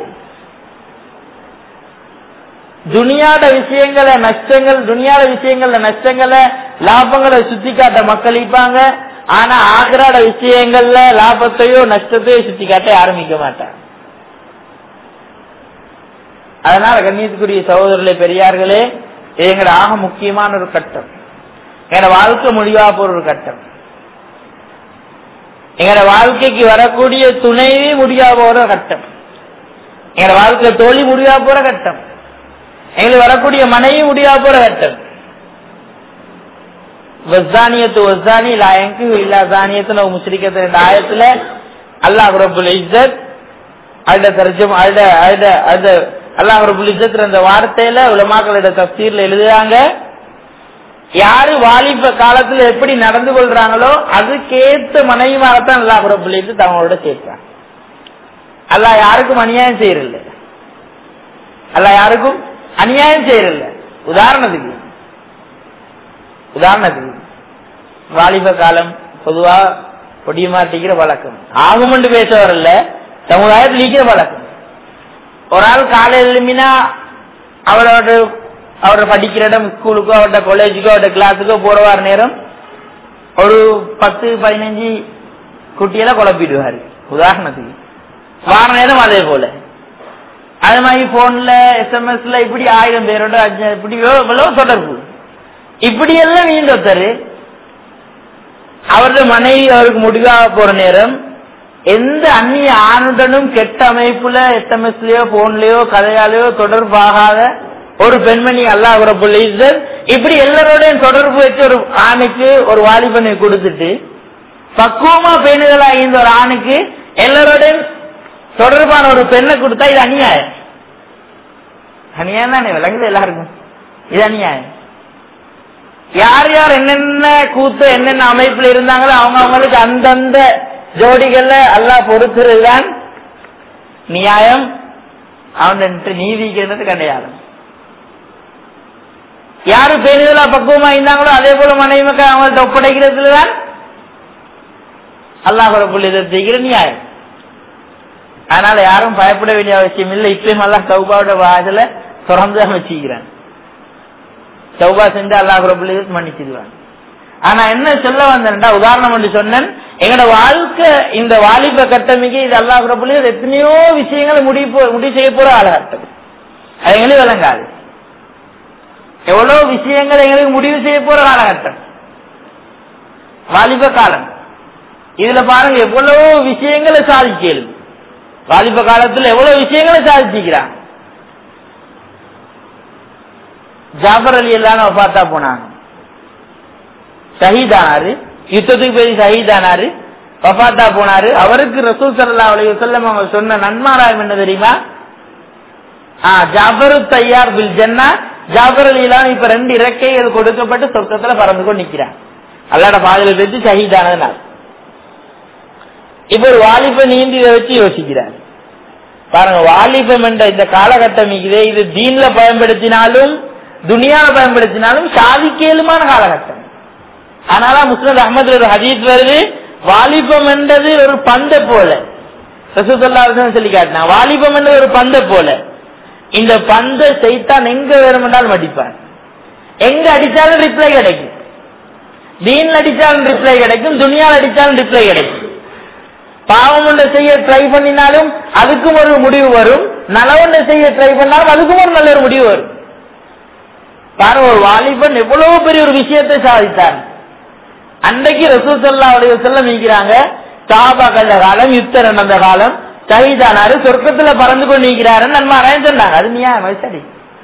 S1: துனியாட விஷயங்களை நஷ்டங்கள் துனியாட விஷயங்கள்ல நஷ்டங்களை லாபங்களை சுத்தி காட்ட மக்கள் இருப்பாங்க ஆனா ஆக்ராட விஷயங்கள்ல லாபத்தையோ நஷ்டத்தையோ சுத்தி காட்ட ஆரம்பிக்க மாட்டான் அதனால கண்ணியத்துக்குரிய சகோதரர்களே பெரியார்களே இது எங்கட ஆக முக்கியமான ஒரு கட்டம் எங்கட வாழ்க்கை முடிவா போற ஒரு கட்டம் எங்கட வாழ்க்கைக்கு வரக்கூடிய துணைவி முடிவா போற கட்டம் எங்கட வாழ்க்கை தோழி முடிவா போற கட்டம் எங்களுக்கு வரக்கூடிய மனைவி முடிவா போற கட்டம் வஸ்தானியத்து வஸ்தானி லாயங்கு இல்லா தானியத்துல முஸ்லிக்கத்து ரெண்டு ஆயத்துல அல்லாஹ் ரபுல் இஸ்ஸத் அட தர்ஜம் அட அட அத அல்லாஹ் ரபுல் இஸ்ஸத் அந்த வார்த்தையில உலமாக்களோட தப்சீர்ல எழுதுறாங்க யாரு வாலிப காலத்துல எப்படி நடந்து கொள்றாங்களோ அதுக்கேத்த மனைவிமாரத்தான் அல்லாஹ் ரபுல் இஸ்ஸத் அவங்களோட சேர்க்கிறாங்க அல்லாஹ் யாருக்கும் அநியாயம் செய்யறதில்ல அல்லாஹ் யாருக்கும் அநியாயம் செய்யறதில்ல உதாரணத்துக்கு உதாரணத்துக்கு வாலிப காலம் பொதுவா பொடிய மாட்டிக்கிற வழக்கம் ஆகுமென்று பேச வரல சமுதாயத்தில் நீக்கிற வழக்கம் ஒரு ஆள் காலையில் எழுமினா அவரோட அவரை படிக்கிற இடம் ஸ்கூலுக்கோ அவரோட காலேஜுக்கோ அவரோட கிளாஸுக்கோ போறவார் நேரம் ஒரு பத்து பதினஞ்சு குட்டியெல்லாம் குழப்பிடுவாரு உதாரணத்துக்கு வார நேரம் அதே போல அது மாதிரி போன்ல எஸ்எம்எஸ்ல இப்படி ஆயிரம் பேரோட அஞ்சு- இப்படி எவ்வளவு தொடர்பு இப்படி எல்லாம் நீண்டொத்தரு அவரது மனைவி அவருக்கு முடிவாக போற நேரம் எந்த அந்நிய ஆணுடனும் கெட்ட அமைப்புல எஸ்எம்எஸ்லயோ போன்லயோ கதையாலேயோ தொடர்பாகாத ஒரு பெண்மணி அல்லாஹ் ரபுல் இஸ்ஸத் இப்படி எல்லாரோடையும் தொடர்பு வச்சு ஒரு ஆணுக்கு ஒரு வாலிபனை கொடுத்துட்டு பக்குவமா பெண்களா இருந்த ஒரு ஆணுக்கு எல்லாரோடையும் தொடர்பான ஒரு பெண்ணை கொடுத்தா இது அநியாயம் அநியாயம் தானே விளங்குது எல்லாருக்கும் இது அநியாயம் யார் யார் என்னென்ன கூத்து என்னென்ன அமைப்புல இருந்தாங்களோ அவங்க அவங்களுக்கு அந்தந்த ஜோடிகள்ல அல்லாஹ் பொறுத்துறதுதான் நியாயம் அவன்ட்டு நீதிக்கிறது கிடையாது யாரு பெரிதலா பக்குவமா இருந்தாங்களோ அதே போல மனைவி மக்கள் அவங்கள்ட்ட ஒப்படைக்கிறதுல தான் அல்லாஹ் ரபுல் செய்கிற நியாயம் அதனால யாரும் பயப்பட வேண்டிய அவசியம் இல்லை இப்பயும் அல்லாஹ் சௌபாவோட வாசல திறந்து அமைச்சிக்கிறான் சௌபா செஞ்சு அல்லாஹ் ரபுல் மன்னிச்சிடுவான் ஆனா என்ன சொல்ல வந்தேன்டா உதாரணம் என்று சொன்னேன் எங்களோட வாழ்க்கை இந்த வாலிப கட்டமைக்கு இது அல்லாஹ் ரபுல் எத்தனையோ விஷயங்களை முடிவு போ- முடிவு செய்ய போற ஆளாட்டம் அது எங்களுக்கு விளங்காது எவ்வளவு விஷயங்கள் எங்களுக்கு முடிவு செய்ய போற காலகட்டம் வாலிப காலம் இதுல பாருங்க எவ்வளவு விஷயங்களை சாதிக்கலும் வாலிப காலத்துல எவ்வளவு விஷயங்களை சாதிச்சிக்கிறான் ஜாஃபர் அலி எல்லாம் பார்த்தா போனாங்க ஷஹீதானாரு யுத்தத்துக்கு போய் ஷஹீதானாரு வஃபாத்தா போனாரு அவருக்கு ரசூல் சல்லா அலைஹி வஸல்லம் அவங்க சொன்ன நன்மாராயம் என்ன தெரியுமா ஆ ஜாஃபரு தையார் பில் ஜன்னா ஜாஃபர் அலி எல்லாம் இப்ப ரெண்டு இறக்கைகள் கொடுக்கப்பட்டு சொர்க்கத்துல பறந்து கொண்டு நிக்கிறான் அல்லாட பாதையில பெற்று ஷஹீதானதுனால இப்ப ஒரு வாலிப நீந்தி இதை வச்சு யோசிக்கிறார் பாருங்க வாலிபம் என்ற இந்த காலகட்டம் இருக்குதே இது தீன்ல பயன்படுத்தினாலும் துனியால பயன்படுத்தினாலும் சாதிக்கேலுமான காலகட்டம் அதனால முஸ்லிம் அஹமது ஒரு ஹதீத் வருது வாலிபம் என்றது ஒரு பந்தை போல ரசூசல்லா சொல்லி காட்டினா வாலிபம் என்றது ஒரு பந்தை போல இந்த பந்தை செய்தான் எங்க வேணுமென்றாலும் அடிப்பான் எங்க அடிச்சாலும் ரிப்ளை கிடைக்கும் தீன்ல அடிச்சாலும் ரிப்ளை கிடைக்கும் துனியால அடிச்சாலும் ரிப்ளை கிடைக்கும் பாவம் ஒன்றை செய்ய ட்ரை பண்ணினாலும் அதுக்கும் ஒரு முடிவு வரும் நலவொன்றை செய்ய ட்ரை பண்ணாலும் அதுக்கும் ஒரு நல்ல ஒரு முடிவு வரும் பாருங்க ஒரு வாலிபன் எவ்வளவு பெரிய ஒரு விஷயத்தை சாதித்தார் அன்றைக்கு ரசூல் சல்லா உடைய செல்ல நீக்கிறாங்க சாபாக்கள காலம் யுத்தம் நடந்த காலம் ஷஹீதானாரு சொர்க்கத்துல பறந்து கொண்டு நீக்கிறாரு நன்மாராயன் சொன்னாங்க அது நியாயம் சரி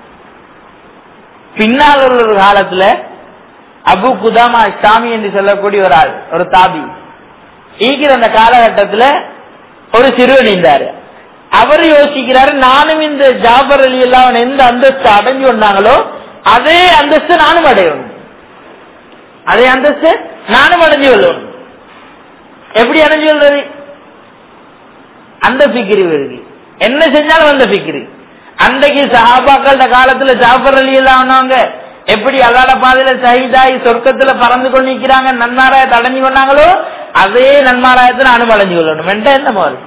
S1: பின்னால் உள்ள ஒரு காலத்துல அபு குதாமா சாமி என்று சொல்லக்கூடிய ஒரு ஆள் ஒரு தாபி ஈகிற அந்த காலகட்டத்துல ஒரு சிறுவன் இருந்தாரு அவர் யோசிக்கிறாரு நானும் இந்த ஜாபர் அலி எல்லாம் எந்த அந்தஸ்து அடைஞ்சு வந்தாங்களோ அதே அந்தஸ்து நானும் அடையணும் அதே அந்தஸ்து நானும் அடைஞ்சு கொள்ளணும் எப்படி அடைஞ்சு கொள்றது அந்த பிக்கிரி வருது என்ன செஞ்சாலும் அந்த பிக்கிரி அன்றைக்கு சஹாபாக்கள் காலத்துல ஜாஃபர் அலி எல்லாம் வந்தவங்க எப்படி அல்லாட பாதையில சகிதாய் சொர்க்கத்துல பறந்து கொண்டு நிக்கிறாங்க நன்மாராயத்தை அடைஞ்சு கொண்டாங்களோ அதே நன்மாராயத்தை நானும் அடைஞ்சு கொள்ளணும் என்ற என்ன மாதிரி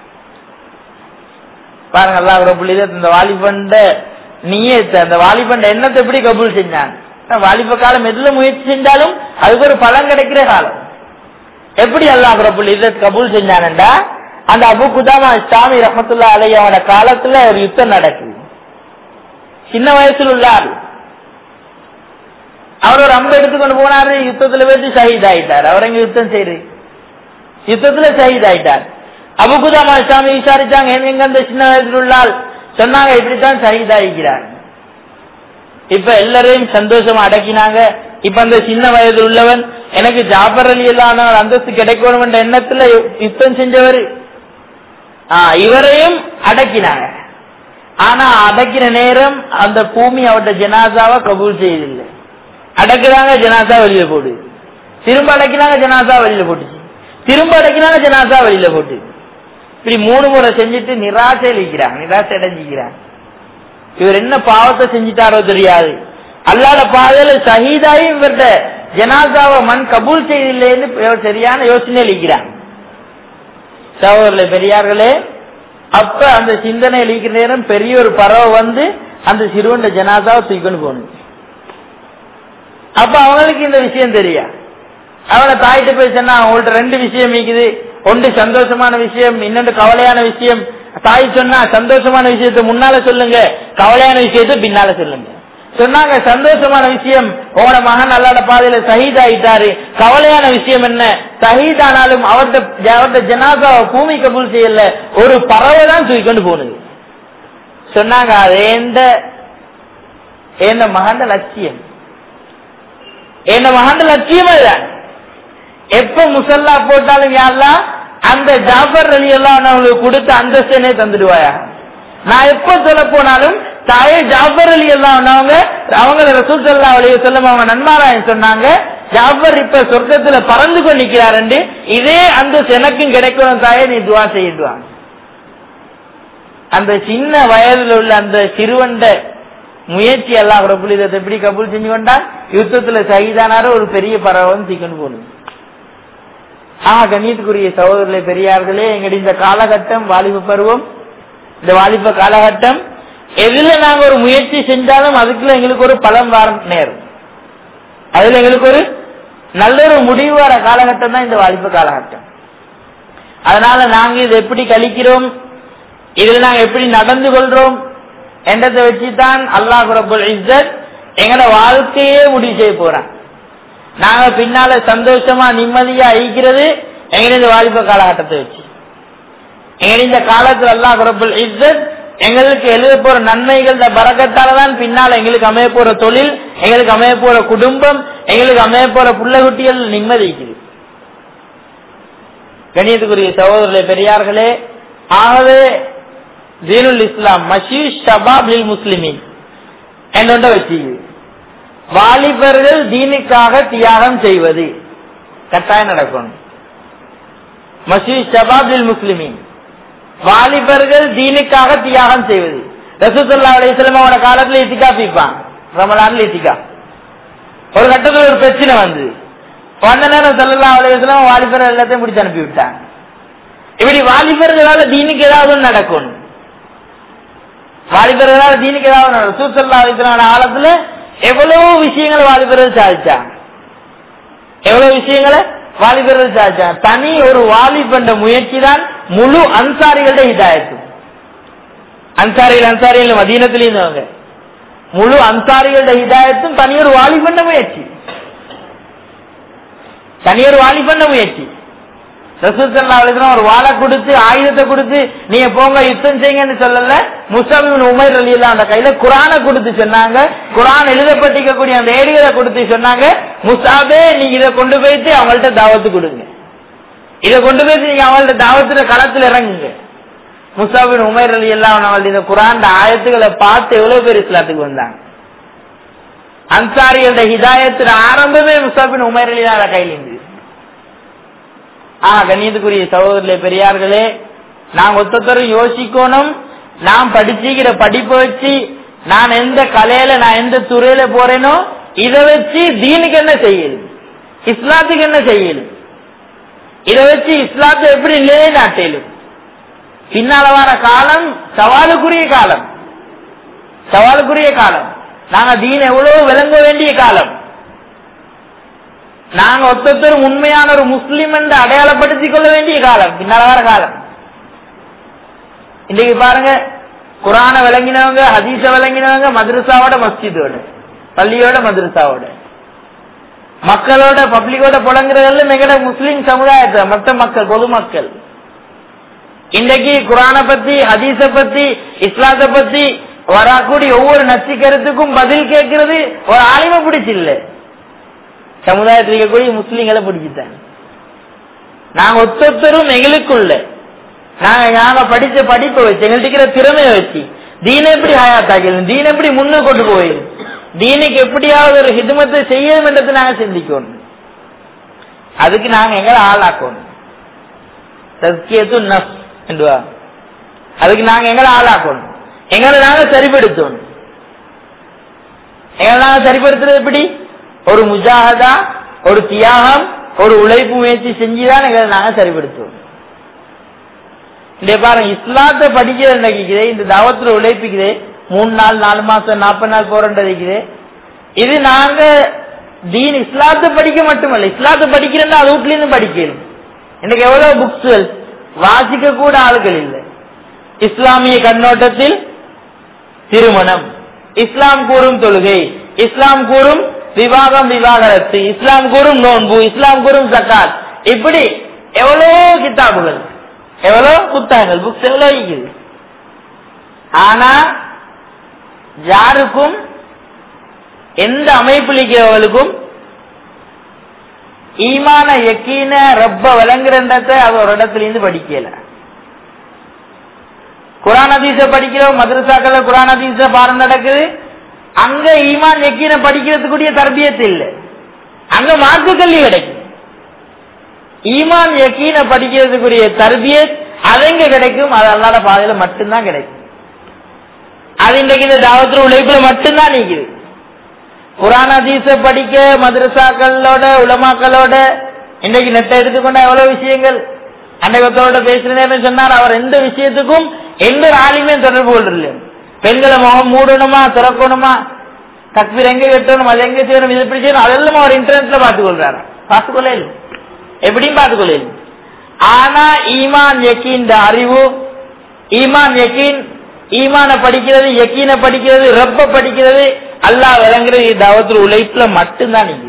S1: பாருங்க அல்லா ரபுல் இந்த வாலிபண்ட நீயத்தை அந்த வாலிபண்ட எண்ணத்தை எப்படி கபூல் செஞ்சாங்க வாலிப காலம் எதுல முயற்சி செஞ்சாலும் அதுக்கு ஒரு பலன் கிடைக்கிற காலம் எப்படி அல்லாஹ் ரபுல் இஸ்ஸத் கபூல் செஞ்சானண்டா அந்த அபு குதாமா இஸ்லாமி ரஹமத்துல்லா அலை அவன காலத்துல ஒரு யுத்தம் நடக்குது சின்ன வயசுல உள்ள ஆள் அவர் ஒரு அம்பு எடுத்துக்கொண்டு போனாரு யுத்தத்துல போயிட்டு ஷஹீத் ஆயிட்டார் அவர் எங்க யுத்தம் செய்யுது யுத்தத்துல ஷஹீத் ஆயிட்டார் அபுகுதாமா இஸ்லாமி விசாரிச்சாங்க எங்க எங்க அந்த சின்ன வயசுல உள்ள ஆள் சொன்னாங்க இப்படித்தான் ஷஹீத் ஆகிக்கிறார் இப்ப எல்லாரையும் சந்தோஷமா அடக்கினாங்க இப்ப அந்த சின்ன வயது உள்ளவன் எனக்கு ஜாபர் அலி எல்லாம் அந்தஸ்து கிடைக்கணும் என்ற எண்ணத்துல யுத்தம் செஞ்சவர் ஆஹ் இவரையும் அடக்கினாங்க ஆனா அடக்கிற நேரம் அந்த பூமி அவருடைய ஜனாசாவை கபூல் செய்யவில்லை அடக்குறாங்க ஜனாசா வெளியில போடுது திரும்ப அடக்கினாங்க ஜனாசா வெளியில போட்டுச்சு திரும்ப அடக்கினாங்க ஜனாசா வெளியில போட்டு இப்படி மூணு முறை செஞ்சுட்டு நிராசை அளிக்கிறாங்க நிராசை அடைஞ்சிக்கிறாங்க இவர் என்ன பாவத்தை செஞ்சிட்டாரோ தெரியாது அல்லாத பாதையில ஷஹீதாயும் இவர்கிட்ட ஜனாசாவை மண் கபூல் செய்தில்லைன்னு இவர் சரியான யோசனை அளிக்கிறாங்க சகோதரர்களே பெரியார்களே அப்ப அந்த சிந்தனை அளிக்கிற நேரம் பெரிய ஒரு பறவை வந்து அந்த சிறுவண்ட ஜனாசாவை தூக்கிட்டு போகணும் அப்ப அவங்களுக்கு இந்த விஷயம் தெரியா அவனை தாயிட்டு போய் சொன்னா அவங்கள்ட்ட ரெண்டு விஷயம் இருக்குது ஒன்று சந்தோஷமான விஷயம் இன்னொன்று கவலையான விஷயம் தாய் சொன்னா சந்தோஷமான விஷயத்தை முன்னால சொல்லுங்க கவலையான விஷயத்தை பின்னால சொல்லுங்க சொன்னாங்க சந்தோஷமான விஷயம் உங்களோட மகன் அல்லாத பாதையில சஹீத் ஆயிட்டாரு கவலையான விஷயம் என்ன சஹீத் ஆனாலும் அவர்கிட்ட அவர்கிட்ட ஜனாதாவை பூமி கபூல் செய்யல ஒரு பறவை தான் தூக்கிக்கொண்டு போனது சொன்னாங்க அது எந்த எந்த மகன் லட்சியம் என்ன மகன் லட்சியம் அதுதான் எப்ப முசல்லா போட்டாலும் யாரெல்லாம் அந்த ஜாஃபர் அலி எல்லாம் அவங்களுக்கு கொடுத்த அந்தஸ்தனே தந்துடுவாயா நான் எப்ப சொல்ல போனாலும் தாயே ஜாஃபர் அலி எல்லாம் அவங்க அவங்க ரசூல் சல்லா அலைய சொல்லம் அவங்க நன்மாராயன் சொன்னாங்க ஜாஃபர் இப்ப சொர்க்கத்துல பறந்து கொண்டு நிக்கிறாரு இதே அந்த எனக்கும் கிடைக்கணும் தாயே நீ துவா செய்யிடுவாங்க அந்த சின்ன வயதுல உள்ள அந்த சிறுவண்ட முயற்சி எல்லாம் ரபுல் இதை எப்படி கபூல் செஞ்சு கொண்டா யுத்தத்துல சகிதானார ஒரு பெரிய பறவை தீக்கணும் போகணும் ஆஹ் கண்ணியத்துக்குரிய சகோதரர்களே பெரியார்களே எங்களுடைய இந்த காலகட்டம் வாலிப பருவம் இந்த வாலிப காலகட்டம் எதுல நாங்க ஒரு முயற்சி செஞ்சாலும் அதுக்குள்ள எங்களுக்கு ஒரு பலம் வர நேரம் அதுல எங்களுக்கு ஒரு நல்ல ஒரு முடிவு வர காலகட்டம் தான் இந்த வாலிப காலகட்டம் அதனால நாங்க இதை எப்படி கழிக்கிறோம் இதில் நாங்க எப்படி நடந்து கொள்றோம் என்றதை வச்சுதான் அல்லாஹ் ரபுல் இஸ்ஸத் எங்களோட வாழ்க்கையே முடிவு செய்ய போறான் நாங்க பின்னால சந்தோஷமா நிம்மதியா அழிக்கிறது எங்களுடைய இந்த வாலிப காலகட்டத்தை வச்சு எங்களுடைய இந்த காலத்துல அல்லாஹ் ரபுல் இஸ்ஸத் எங்களுக்கு எழுத போற நன்மைகள் பறக்கத்தால தான் பின்னால எங்களுக்கு அமைய போற தொழில் எங்களுக்கு அமைய போற குடும்பம் எங்களுக்கு அமைய போற புள்ள குட்டிகள் நிம்மதிக்குது கணியத்துக்குரிய சகோதரர்களே பெரியார்களே ஆகவே தீனுல் இஸ்லாம் மஷீஷ் ஷபாப் லில் முஸ்லிமின் என்னொண்ட வச்சு வாலிபர்கள் தீனுக்காக தியாகம் செய்வது கட்டாயம் நடக்கணும் மஷீஷ் ஷபாப் லில் முஸ்லிமின் வாலிபர்கள் தீனுக்காக தியாகம் செய்வது ரசூசல்லா அலிஸ்லாம் அவனோட காலத்துல இத்திகா பிப்பான் ரமலான்ல இத்திகா ஒரு கட்டத்தில் ஒரு பிரச்சனை வந்து வந்த நேரம் சல்லா அலிஸ்லாம் வாலிபர்கள் எல்லாத்தையும் பிடிச்சு அனுப்பி விட்டாங்க இப்படி வாலிபர்களால தீனுக்கு ஏதாவது நடக்கணும் வாலிபர்களால் தீனுக்கு ஏதாவது ரசூசல்லா அலிஸ்லான காலத்துல எவ்வளவு விஷயங்களை வாலிபர்கள் சாதிச்சாங்க எவ்வளவு விஷயங்களை வாலிபர்கள் சாதிச்சாங்க தனி ஒரு வாலிபண்ட முயற்சி தான் முழு அன்சாரிகளோட இதாயத்து அன்சாரிகள் அன்சாரிகள் மதீனத்தில இருந்தவங்க முழு அன்சாரிகளோட இதாயத்தும் தனியொரு வாலிபண்ட முயற்சி தனியொரு வாலிபண்ட முயற்சி ரசூசல்லா அலிஸ்லாம் ஒரு வாழை கொடுத்து ஆயுதத்தை கொடுத்து நீங்க போங்க யுத்தம் செய்யுங்கன்னு சொல்லல முஸ்லிமின் உமர் அலி அந்த கையில குரானை கொடுத்து சொன்னாங்க குரான் எழுதப்பட்டிருக்கக்கூடிய அந்த ஏடுகளை கொடுத்து சொன்னாங்க முசாபே நீங்க இதை கொண்டு போயிட்டு அவங்கள்ட்ட தாவத்து கொடுங்க இதை கொண்டு போயிட்டு நீங்க அவங்கள்ட்ட தாவத்துல களத்துல இறங்குங்க முசாபின் உமர் அலி எல்லாம் அவங்கள்ட்ட இந்த குரான் ஆயத்துக்களை பார்த்து எவ்வளவு பேர் இஸ்லாத்துக்கு வந்தாங்க அன்சாரியோட ஹிதாயத்துல ஆரம்பமே முசாபின் உமர் அலி தான் கையில் இருந்து ஆஹ் கண்ணியத்துக்குரிய சகோதரர்களே பெரியார்களே நாங்க ஒத்தத்தரும் யோசிக்கணும் நான் படிச்சுக்கிற படிப்பை வச்சு நான் எந்த கலையில நான் எந்த துறையில போறேனோ இதை வச்சு தீனுக்கு என்ன செய்யணும் இஸ்லாத்துக்கு என்ன செய்யணும் இதை வச்சு இஸ்லாத்தை எப்படி நிலைநாட்டலும் பின்னால வர காலம் சவாலுக்குரிய காலம் சவாலுக்குரிய காலம் நாங்க தீன் எவ்வளவு விளங்க வேண்டிய காலம் நாங்க ஒத்தொத்தரும் உண்மையான ஒரு முஸ்லிம் என்று அடையாளப்படுத்திக் கொள்ள வேண்டிய காலம் பின்னால வர காலம் இன்னைக்கு பாருங்க குரான விளங்கினவங்க ஹதீஸ விளங்கினவங்க மദ്രസാவோட மஸ்ஜிதோட பள்ளியோட மദ്രസാவோட மக்களோட பப்ளிக்கோட புலங்குறதுல மிகட முஸ்லிம் சமுதாயத்தை மற்ற மக்கள் பொதுமக்கள் இன்றைக்கு குரான பத்தி ஹதீஸ பத்தி இஸ்லாத்தை பத்தி வரக்கூடிய ஒவ்வொரு நச்சு கருத்துக்கும் பதில் கேட்கறது ஒரு ஆலிம பிடிச்சில்ல சமுதாயத்தில் இருக்கக்கூடிய முஸ்லீம்களை பிடிச்சிட்டாங்க நாங்க ஒத்தொத்தரும் எங்களுக்குள்ள நாங்க நாங்க படிச்ச படிப்பை வச்சு எங்கள்ட்ட இருக்கிற திறமையை வச்சு தீன எப்படி ஹயாத்தாக்கணும் தீன எப்படி முன்னு கொண்டு போயிடும் தீனுக்கு எப்படியாவது ஒரு ஹிதமத்தை செய்யணும் என்றது நாங்க சிந்திக்கணும் அதுக்கு நாங்க எங்களை ஆளாக்கணும் தஸ்கியத்து நஃப் என்றுவா அதுக்கு நாங்க எங்களை ஆளாக்கணும் எங்களை நாங்க சரிப்படுத்தணும் எங்களை நாங்க சரிப்படுத்துறது எப்படி ஒரு முஜாகதா ஒரு தியாகம் ஒரு உழைப்பு முயற்சி செஞ்சுதான் எங்களை நாங்க சரிப்படுத்துவோம் இந்த பாருங்க இஸ்லாத்தை படிக்கிறது நினைக்கிறேன் இந்த தாவத்துல உழைப்பிக்குதே மூணு நாள் நாலு மாசம் நாற்பது நாள் போறன்றது இது நாங்க தீன் இஸ்லாத்தை படிக்க மட்டுமல்ல இஸ்லாத்தை படிக்கிறேன்னா அது வீட்ல இருந்து படிக்கணும் இன்னைக்கு எவ்வளவு புக்ஸ்கள் வாசிக்க கூட ஆளுகள் இல்லை இஸ்லாமிய கண்ணோட்டத்தில் திருமணம் இஸ்லாம் கூறும் தொழுகை இஸ்லாம் கூறும் விவாகம் விவாகரத்து இஸ்லாம் கூறும் நோன்பு இஸ்லாம் கூறும் சக்காத் இப்படி எவ்வளவு கித்தாபுகள் எவ்வளவு புத்தகங்கள் புக்ஸ் எவ்வளவு இருக்குது ஆனா யாருக்கும் எந்த அமைப்பில் இருக்கிறவர்களுக்கும் ஈமான எக்கீன ரப்ப விளங்குறன்றத அவ ஒரு இடத்துல இருந்து படிக்கல குரான் அதீச படிக்கிறோம் மதரசாக்கள் குரான் அதீச பாடம் நடக்குது அங்க ஈமான் எக்கீன படிக்கிறதுக்குரிய தர்பியத்து இல்லை அங்க மார்க்க கல்வி கிடைக்கும் ஈமான் யக்கீன படிக்கிறதுக்குரிய தர்பியத் அது எங்க கிடைக்கும் அது அல்லாத பாதையில மட்டும்தான் கிடைக்கும் அது இன்றைக்கு இந்த தாவத்துல உழைப்புல மட்டும்தான் நீக்குது குரான் ஹதீஸ படிக்க மதரசாக்களோட உலமாக்களோட இன்னைக்கு நெட்டை எடுத்துக்கொண்ட எவ்வளவு விஷயங்கள் அன்னைக்கத்தோட பேசுற நேரம் சொன்னார் அவர் எந்த விஷயத்துக்கும் எந்த ஒரு ஆளுமே தொடர்பு கொள்றது பெண்களை முகம் மூடணுமா திறக்கணுமா தக்பீர் எங்க கட்டணும் அது எங்க செய்யணும் இது எப்படி செய்யணும் அதெல்லாம் அவர் இன்டர்நெட்ல பார்த்துக் கொள்றாரு பார்த்துக்கொள்ள எப்படியும் பார்த்துக்கொள்ள ஆனா ஈமான் யக்கீன் அறிவு ஈமான் யக்கீன் ஈமான படிக்கிறது யக்கீன படிக்கிறது ரப்ப படிக்கிறது அல்லாஹ் விளங்குறது தாவத்தில் உழைப்புல மட்டும்தான் நிக்குது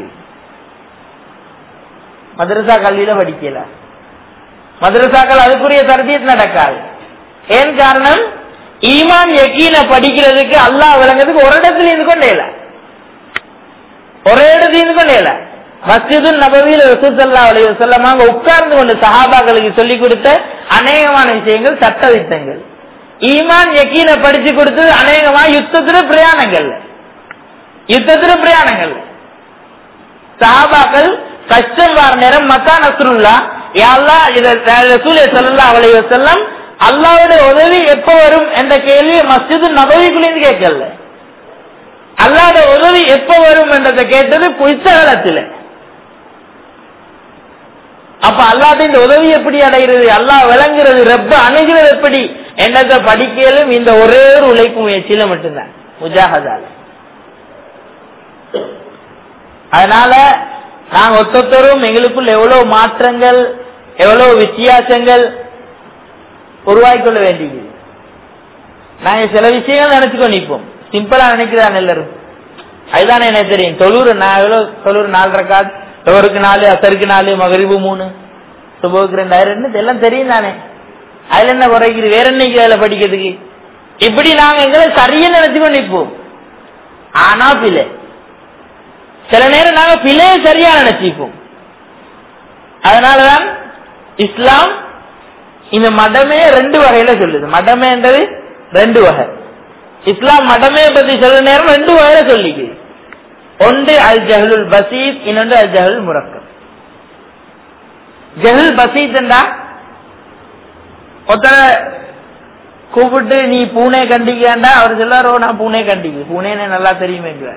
S1: மதரசா கல்வியில படிக்கல மதரசாக்கள் அதுக்குரிய தர்பியத் நடக்காது ஏன் காரணம் ஈமான் யக்கீன படிக்கிறதுக்கு அல்லாஹ் விளங்குறதுக்கு ஒரு இடத்துல இருந்து கொண்டேல ஒரே இடத்துல இருந்து கொண்டேல மஸ்ஜிது நபவியில் ரசூசல்லா அலைய சொல்லமாங்க உட்கார்ந்து கொண்டு சஹாபாக்களுக்கு சொல்லிக் கொடுத்த அநேகமான விஷயங்கள் சட்ட திட்டங்கள் ஈமான் யக்கீன படிச்சு கொடுத்தது அநேகமா யுத்தத்துல பிரயாணங்கள் யுத்தத்துல பிரயாணங்கள் சஹாபாக்கள் கஷ்டம் வார நேரம் மக்கா நசுருல்லா யாழ்லா இத ரசூலே சல்லா அலைய செல்லம் அல்லாவுடைய உதவி எப்ப வரும் என்ற கேள்வி மஸ்ஜிது நபவிக்குள்ளேருந்து கேட்கல அல்லாத உதவி எப்ப வரும் என்றதை கேட்டது புத்தகத்தில் அப்ப அல்லாத இந்த உதவி எப்படி அடைகிறது அல்லாஹ் விளங்குறது ரெப்ப அணுகிறது எப்படி என்னத்தை படிக்கலும் இந்த ஒரே ஒரு உழைப்பு முயற்சியில மட்டும்தான் முஜாகதால அதனால நாங்க ஒத்தொத்தரும் எங்களுக்குள்ள எவ்வளவு மாற்றங்கள் எவ்வளவு வித்தியாசங்கள் உருவாக்கிக்கொள்ள வேண்டியது நாங்க சில விஷயங்கள் நினைச்சுக்கோ நிற்போம் சிம்பிளா நினைக்கிறான் எல்லாரும் அதுதானே எனக்கு தெரியும் தொழூர் நான் எவ்வளவு தொழூர் நாலு ரக்காத் தொழுக்கு நாலு அசருக்கு நாலு மகரிபு மூணு சுபோக்கு ரெண்டாயிரம் என்ன எல்லாம் தெரியும் தானே அதுல என்ன குறைக்குது வேற என்னைக்கு அதுல படிக்கிறதுக்கு இப்படி நாங்க எங்களை சரியா நினைச்சுக்கொண்டு நிற்போம் ஆனா பிழை சில நேரம் நாங்க பிழையை சரியா நினைச்சிப்போம் அதனாலதான் இஸ்லாம் இந்த மடமே ரெண்டு வகையில சொல்லுது மடமேன்றது ரெண்டு வகை இஸ்லாம் மடமே பத்தி சொல்ற நேரம் ரெண்டு வகையில சொல்லிக்கு ஒன்று அல் ஜஹலுல் பசீத் இன்னொன்று அல் ஜஹலுல் முரக்கம் ஜஹல் பசீத் என்றா ஒருத்தர கூப்பிட்டு நீ பூனே கண்டிக்காண்டா அவர் சொல்லாரோ நான் பூனே கண்டிக்கு பூனேன்னு நல்லா தெரியுமேங்கிறார்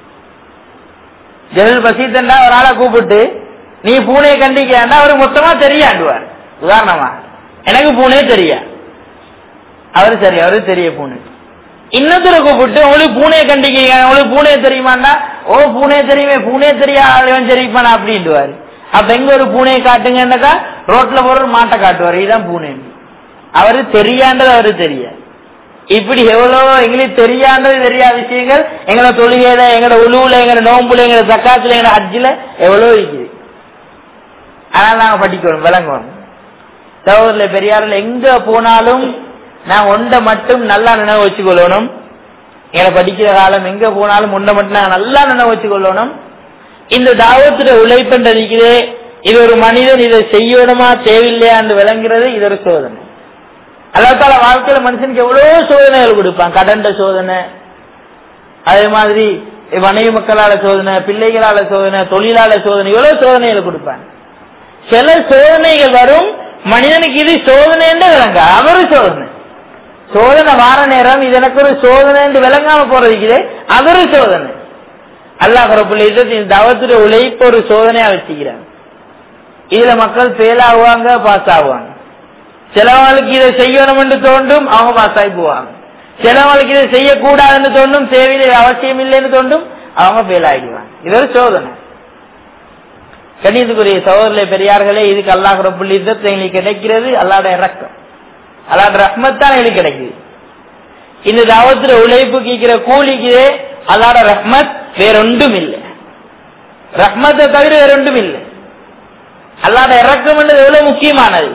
S1: ஜஹல் பசீத் என்றா ஒரு ஆளை கூப்பிட்டு நீ பூனே கண்டிக்காண்டா அவருக்கு மொத்தமா தெரியாண்டுவார் உதாரணமா எனக்கு பூனே தெரியா அவரு சரி அவரு தெரிய பூனே இன்னொருத்தரை கூப்பிட்டு உங்களுக்கு பூனையை கண்டிக்கிறீங்க உங்களுக்கு பூனையை தெரியுமாண்டா ஓ பூனை தெரியுமே பூனை தெரியாதவன் தெரியுமாண்ணா அப்படின்ட்டுவாரு அப்ப எங்க ஒரு பூனையை காட்டுங்கன்னாக்கா ரோட்ல போற ஒரு மாட்டை காட்டுவாரு இதுதான் பூனை அவரு தெரியாண்டது அவரு தெரியாது இப்படி எவ்வளவு எங்களுக்கு தெரியாண்டது தெரியாத விஷயங்கள் எங்களோட தொழுகையில எங்களோட உழுவுல எங்களோட நோம்புல எங்களோட தக்காத்துல எங்களோட ஹஜ்ஜில எவ்வளவு இருக்குது அதனால நாங்க படிக்கணும் விளங்கணும் சகோதரில பெரியாரில் எங்க போனாலும் நான் ஒன்றை மட்டும் நல்லா நினைவு வச்சுக்கொள்ளணும் எங்களை படிக்கிற காலம் எங்க போனாலும் ஒன்றை மட்டும் நான் நல்லா நினைவு வச்சுக்கொள்ளணும் இந்த தாவத்துடைய உழைப்புன்றதுக்குதே இது ஒரு மனிதன் இதை செய்யணுமா தேவையில்லையான்னு விளங்குறது இது ஒரு சோதனை அல்லாத்தால வாழ்க்கையில மனுஷனுக்கு எவ்வளவு சோதனைகள் கொடுப்பான் கடண்ட சோதனை அதே மாதிரி மனைவி மக்களால சோதனை பிள்ளைகளால சோதனை தொழிலாள சோதனை இவ்வளவு சோதனைகளை கொடுப்பான் சில சோதனைகள் வரும் மனிதனுக்கு இது சோதனை என்று விளங்க அவரு சோதனை சோதனை வார நேரம் இது எனக்கு ஒரு சோதனை என்று விளங்காம போறதுக்கு அவரு சோதனை அல்லாஹ் ரபுல் இந்த தவத்துடைய உழைப்பு ஒரு சோதனையா வச்சுக்கிறாங்க இதுல மக்கள் ஃபெயில் ஆகுவாங்க பாஸ் ஆகுவாங்க சிலவங்களுக்கு இதை செய்யணும் என்று தோன்றும் அவங்க பாஸ் ஆகி போவாங்க சிலவங்களுக்கு இதை செய்யக்கூடாதுன்னு தோன்றும் தேவையில்லை அவசியம் இல்லைன்னு தோன்றும் அவங்க ஃபெயில் ஆகிடுவாங்க இது ஒரு சோதனை கண்ணியத்துக்குரிய சகோதரர்களே பெரியார்களே இதுக்கு அல்லாஹ் ரபுல் இzzத் எங்களுக்கு கிடைக்கிறது அல்லாட இறக்கம் அல்லாட ரஹ்மத் தான் எங்களுக்கு கிடைக்குது இந்த தாவத்துல உழைப்பு கீக்கிற கூலிக்கு அல்லாட ரஹ்மத் வேறொன்றும் இல்லை ரஹ்மத்தை தவிர வேறொன்றும் இல்லை அல்லாட இறக்கம் என்றது எவ்வளவு முக்கியமானது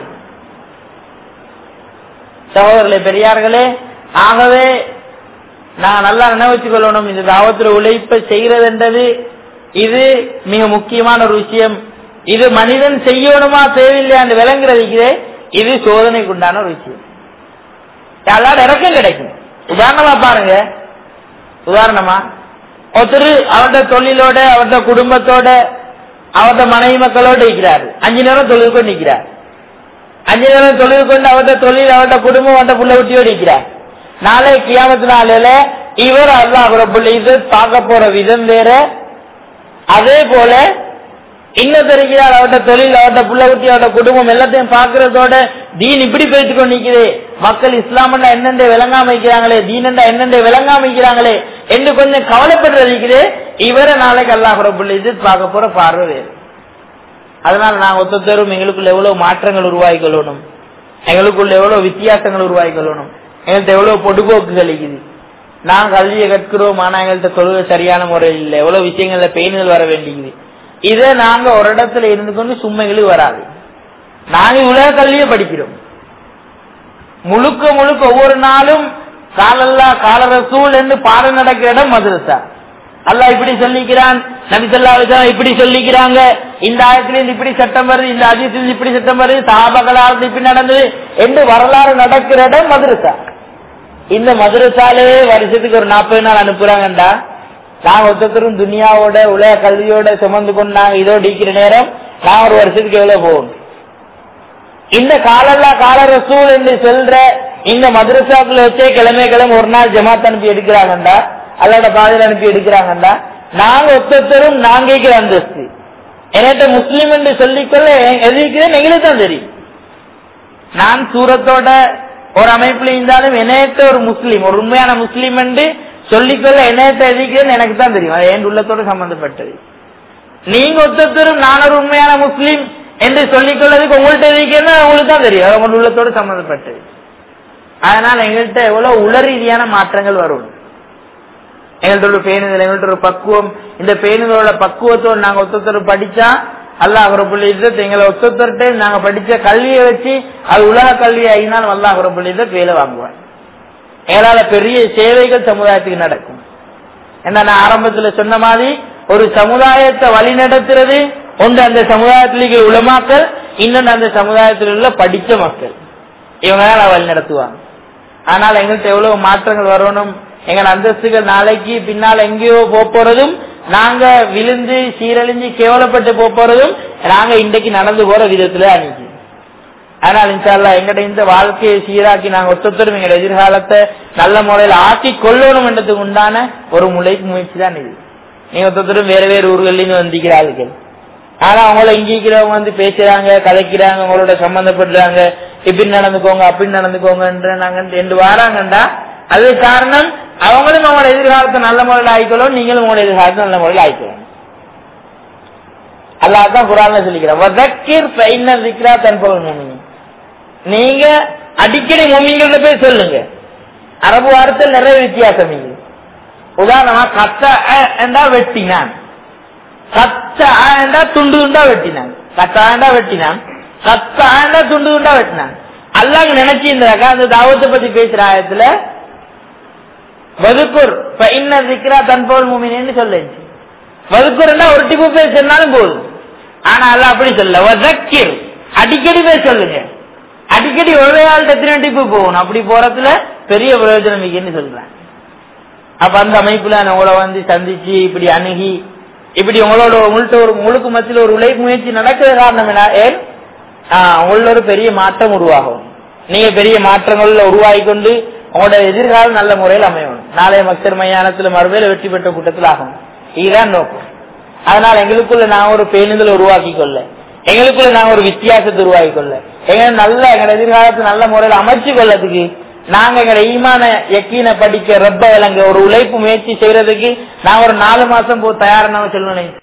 S1: சகோதரர்களே பெரியார்களே ஆகவே நான் நல்லா நினைவச்சு கொள்ளணும் இந்த தாவத்துல உழைப்பை செய்யறதுன்றது இது மிக முக்கியமான ஒரு விஷயம் இது மனிதன் செய்யணுமா தேவையில்லையான்னு விளங்குறதுக்கு இது சோதனைக்கு உண்டான ஒரு விஷயம் எல்லாரும் இறக்கம் கிடைக்கும் உதாரணமா பாருங்க உதாரணமா ஒருத்தர் அவருடைய தொழிலோட அவருடைய குடும்பத்தோட அவருடைய மனைவி மக்களோட இருக்கிறாரு அஞ்சு நேரம் தொழில் கொண்டு நிற்கிறார் அஞ்சு நேரம் தொழில் கொண்டு அவருடைய தொழில் அவருடைய குடும்பம் அவருடைய புள்ள குட்டியோடு இருக்கிறார் நாளை கியாமத்து நாளில இவர் அல்லாஹ் ரபுல் இது பார்க்க போற விதம் வேற அதே போல இன்னும் தெரிகிறார் அவர்கிட்ட தொழில் அவர்கிட்ட புள்ள குட்டி அவர்கிட்ட குடும்பம் எல்லாத்தையும் பாக்குறதோட தீன் இப்படி போயிட்டு கொண்டு நிக்குது மக்கள் இஸ்லாம்டா என்னென்ன விளங்காம வைக்கிறாங்களே தீனண்டா என்னென்ன விளங்காம வைக்கிறாங்களே என்று கொஞ்சம் கவலைப்படுறது இவரை நாளைக்கு அல்லாஹ் ரபுல் இது பார்க்க போற பார்வை வேறு அதனால நாங்க ஒத்தரும் எங்களுக்குள்ள எவ்வளவு மாற்றங்கள் உருவாக்கி கொள்ளணும் எங்களுக்குள்ள எவ்வளவு வித்தியாசங்கள் உருவாக்கி கொள்ளணும் எங்கள்கிட்ட எவ்வளவு பொடுபோக்குகள் இருக்குது நான் கல்வியை கற்கிறோம் ஆனா எங்கள்கிட்ட தொழுகை சரியான முறையில் இல்லை எவ்வளவு விஷயங்கள்ல பெயின்கள் வர வேண்டியது இதை நாங்க ஒரு இடத்துல இருந்து கொண்டு சும்மைகளுக்கு வராது நாங்க உலக கல்வியை படிக்கிறோம் முழுக்க முழுக்க ஒவ்வொரு நாளும் காலல்லா கால ரசூல் என்று பாடம் நடக்கிற இடம் மதுரசா அல்லாஹ் இப்படி சொல்லிக்கிறான் நபி சொல்லா இப்படி சொல்லிக்கிறாங்க இந்த ஆயத்திலிருந்து இப்படி சட்டம் வருது இந்த அஜித்திலிருந்து இப்படி சட்டம் வருது சாபகளால் இப்படி நடந்தது என்று வரலாறு நடக்கிற இடம் மதுரசா இந்த மதுரசாலே வருஷத்துக்கு ஒரு நாற்பது நாள் அனுப்புறாங்கண்டா நாங்க ஒருத்தரும் துனியாவோட உலக கல்வியோட சுமந்து கொண்டு நாங்க இதோட இருக்கிற நேரம் நான் ஒரு வருஷத்துக்கு எவ்வளவு போகணும் இந்த காலல்லா கால ரசூல் என்று சொல்ற இந்த மதுரசாக்குள்ள வச்சே கிழமை கிழமை ஒரு நாள் ஜமாத் அனுப்பி எடுக்கிறாங்கண்டா அல்லாட பாதையில் அனுப்பி எடுக்கிறாங்கண்டா நாங்க ஒத்தரும் நாங்க இருக்கிற அந்தஸ்து என்கிட்ட முஸ்லீம் என்று சொல்லிக்கொள்ள எதிர்க்கிறேன் எங்களுக்கு தான் தெரியும் நான் சூரத்தோட ஒரு அமைப்புல இருந்தாலும் என்னையத்த ஒரு முஸ்லீம் ஒரு உண்மையான முஸ்லீம் என்று சொல்லிக்கொள்ள என்னையத்த எதிர்க்கிறேன் எனக்கு தான் தெரியும் அது என் உள்ளத்தோட சம்பந்தப்பட்டது நீங்க ஒத்தரும் நான் ஒரு உண்மையான முஸ்லீம் என்று சொல்லிக்கொள்ளதுக்கு உங்கள்கிட்ட எதிர்க்கிறேன் உங்களுக்கு தான் தெரியும் அது உங்க உள்ளத்தோட சம்பந்தப்பட்டது அதனால எங்கள்கிட்ட எவ்வளவு உள ரீதியான மாற்றங்கள் வரும் எங்கள்கிட்ட ஒரு பேணுதல் எங்கள்கிட்ட ஒரு பக்குவம் இந்த பேணுதலோட பக்குவத்தோடு நாங்க ஒத்தத்தர் படிச்சா அல்லாஹ் ரபுல் இzzத் எங்களை ஒத்தத்தர்கிட்ட நாங்க படிச்ச கல்வியை வச்சு அது உலக கல்வி ஆகினால் அல்லாஹ் ரபுல் இzzத் வேலை வாங்குவாங்க எங்களால பெரிய சேவைகள் சமுதாயத்துக்கு நடக்கும் என்ன நான் ஆரம்பத்துல சொன்ன மாதிரி ஒரு சமுதாயத்தை வழி நடத்துறது ஒன்று அந்த சமுதாயத்தில் உலமாக்கள் இன்னொன்று அந்த சமுதாயத்தில் உள்ள படித்த மக்கள் இவங்க தான் வழி நடத்துவாங்க ஆனால் எங்கள்கிட்ட எவ்வளவு மாற்றங்கள் வரணும் எங்கள் அந்தஸ்துகள் நாளைக்கு பின்னால் எங்கேயோ போறதும் நாங்க விழுந்து சீரழிஞ்சு கேவலப்பட்டு போறதும் நாங்க இன்றைக்கு நடந்து போற விதத்துல அன்னைக்கு ஆனால் இன்ஷால்லா எங்கட இந்த வாழ்க்கையை சீராக்கி நாங்க ஒத்தத்தரும் எங்க எதிர்காலத்தை நல்ல முறையில் ஆக்கி கொள்ளணும் என்றதுக்கு உண்டான ஒரு முளைப்பு முயற்சி தான் இது நீங்க ஒத்தத்தரும் வேற வேறு ஊர்களில் வந்திருக்கிறார்கள் ஆனா அவங்கள இங்கிக்கிறவங்க வந்து பேசுறாங்க கதைக்கிறாங்க உங்களோட சம்பந்தப்படுறாங்க இப்படி நடந்துக்கோங்க அப்படி நடந்துக்கோங்க நாங்க என்று வாராங்கண்டா அது காரணம் அவங்களும் அவங்களோட எதிர்காலத்தை நல்ல முறையில் ஆயிக்கணும் நீங்களும் உங்களோட எதிர்காலத்தை நல்ல முறையில் ஆயிக்கணும் அல்லாஹ் தான் குரான்ல சொல்லிக்கிறேன் வதக்கிர் ஃபைனல் திக்ரா தன்பவல் மூமின் நீங்க அடிக்கடி மூமிங்கள்ட்ட போய் சொல்லுங்க அரபு வார்த்தையில் நிறைய வித்தியாசம் இங்க உதாரணமா கத்த என்றா வெட்டினான் கத்த என்றா துண்டு துண்டா வெட்டினான் கத்த ஆண்டா வெட்டினான் கத்த ஆண்டா துண்டு துண்டா வெட்டினான் அல்லாஹ் நினைச்சு இந்த அந்த தாவத்தை பத்தி பேசுற ஆயத்துல வதுக்குர் இன்ன திக்ரா தன்போல் மூமினு சொல்லுச்சு வதுக்குர்னா ஒரு டிப்பு பேர் சொன்னாலும் போதும் ஆனா அல்ல அப்படி சொல்ல வதக்கிர் அடிக்கடி பேர் சொல்லுங்க அடிக்கடி ஒரே ஆள் எத்தனை டிப்பு போகணும் அப்படி போறதுல பெரிய பிரயோஜனம் இருக்குன்னு சொல்றேன் அப்ப அந்த அமைப்புல உங்களை வந்து சந்திச்சு இப்படி அணுகி இப்படி உங்களோட உங்கள்ட்ட ஒரு முழுக்கு மத்தியில் ஒரு உழைப்பு முயற்சி நடக்கிற காரணம் என்ன ஏன் உங்களோட ஒரு பெரிய மாற்றம் உருவாகும் நீங்க பெரிய மாற்றங்கள்ல உருவாகி கொண்டு உங்களோட எதிர்காலம் நல்ல முறையில் அமையணும் நாளைய மக்கள் மையானத்துல மறுபடியும் வெற்றி பெற்ற கூட்டத்தில் ஆகும் இதுதான் நோக்கம் அதனால எங்களுக்குள்ள நான் ஒரு பேணுதல் உருவாக்கி கொள்ள எங்களுக்குள்ள நான் ஒரு வித்தியாசத்தை உருவாக்கி கொள்ள எங்க நல்ல எங்களோட எதிர்காலத்தை நல்ல முறையில் அமைச்சு கொள்ளதுக்கு நாங்க எங்க ஈமான எக்கீன படிக்க ரப்ப விளங்க ஒரு உழைப்பு முயற்சி செய்யறதுக்கு நான் ஒரு நாலு மாசம் போ தயாரான சொல்லணும்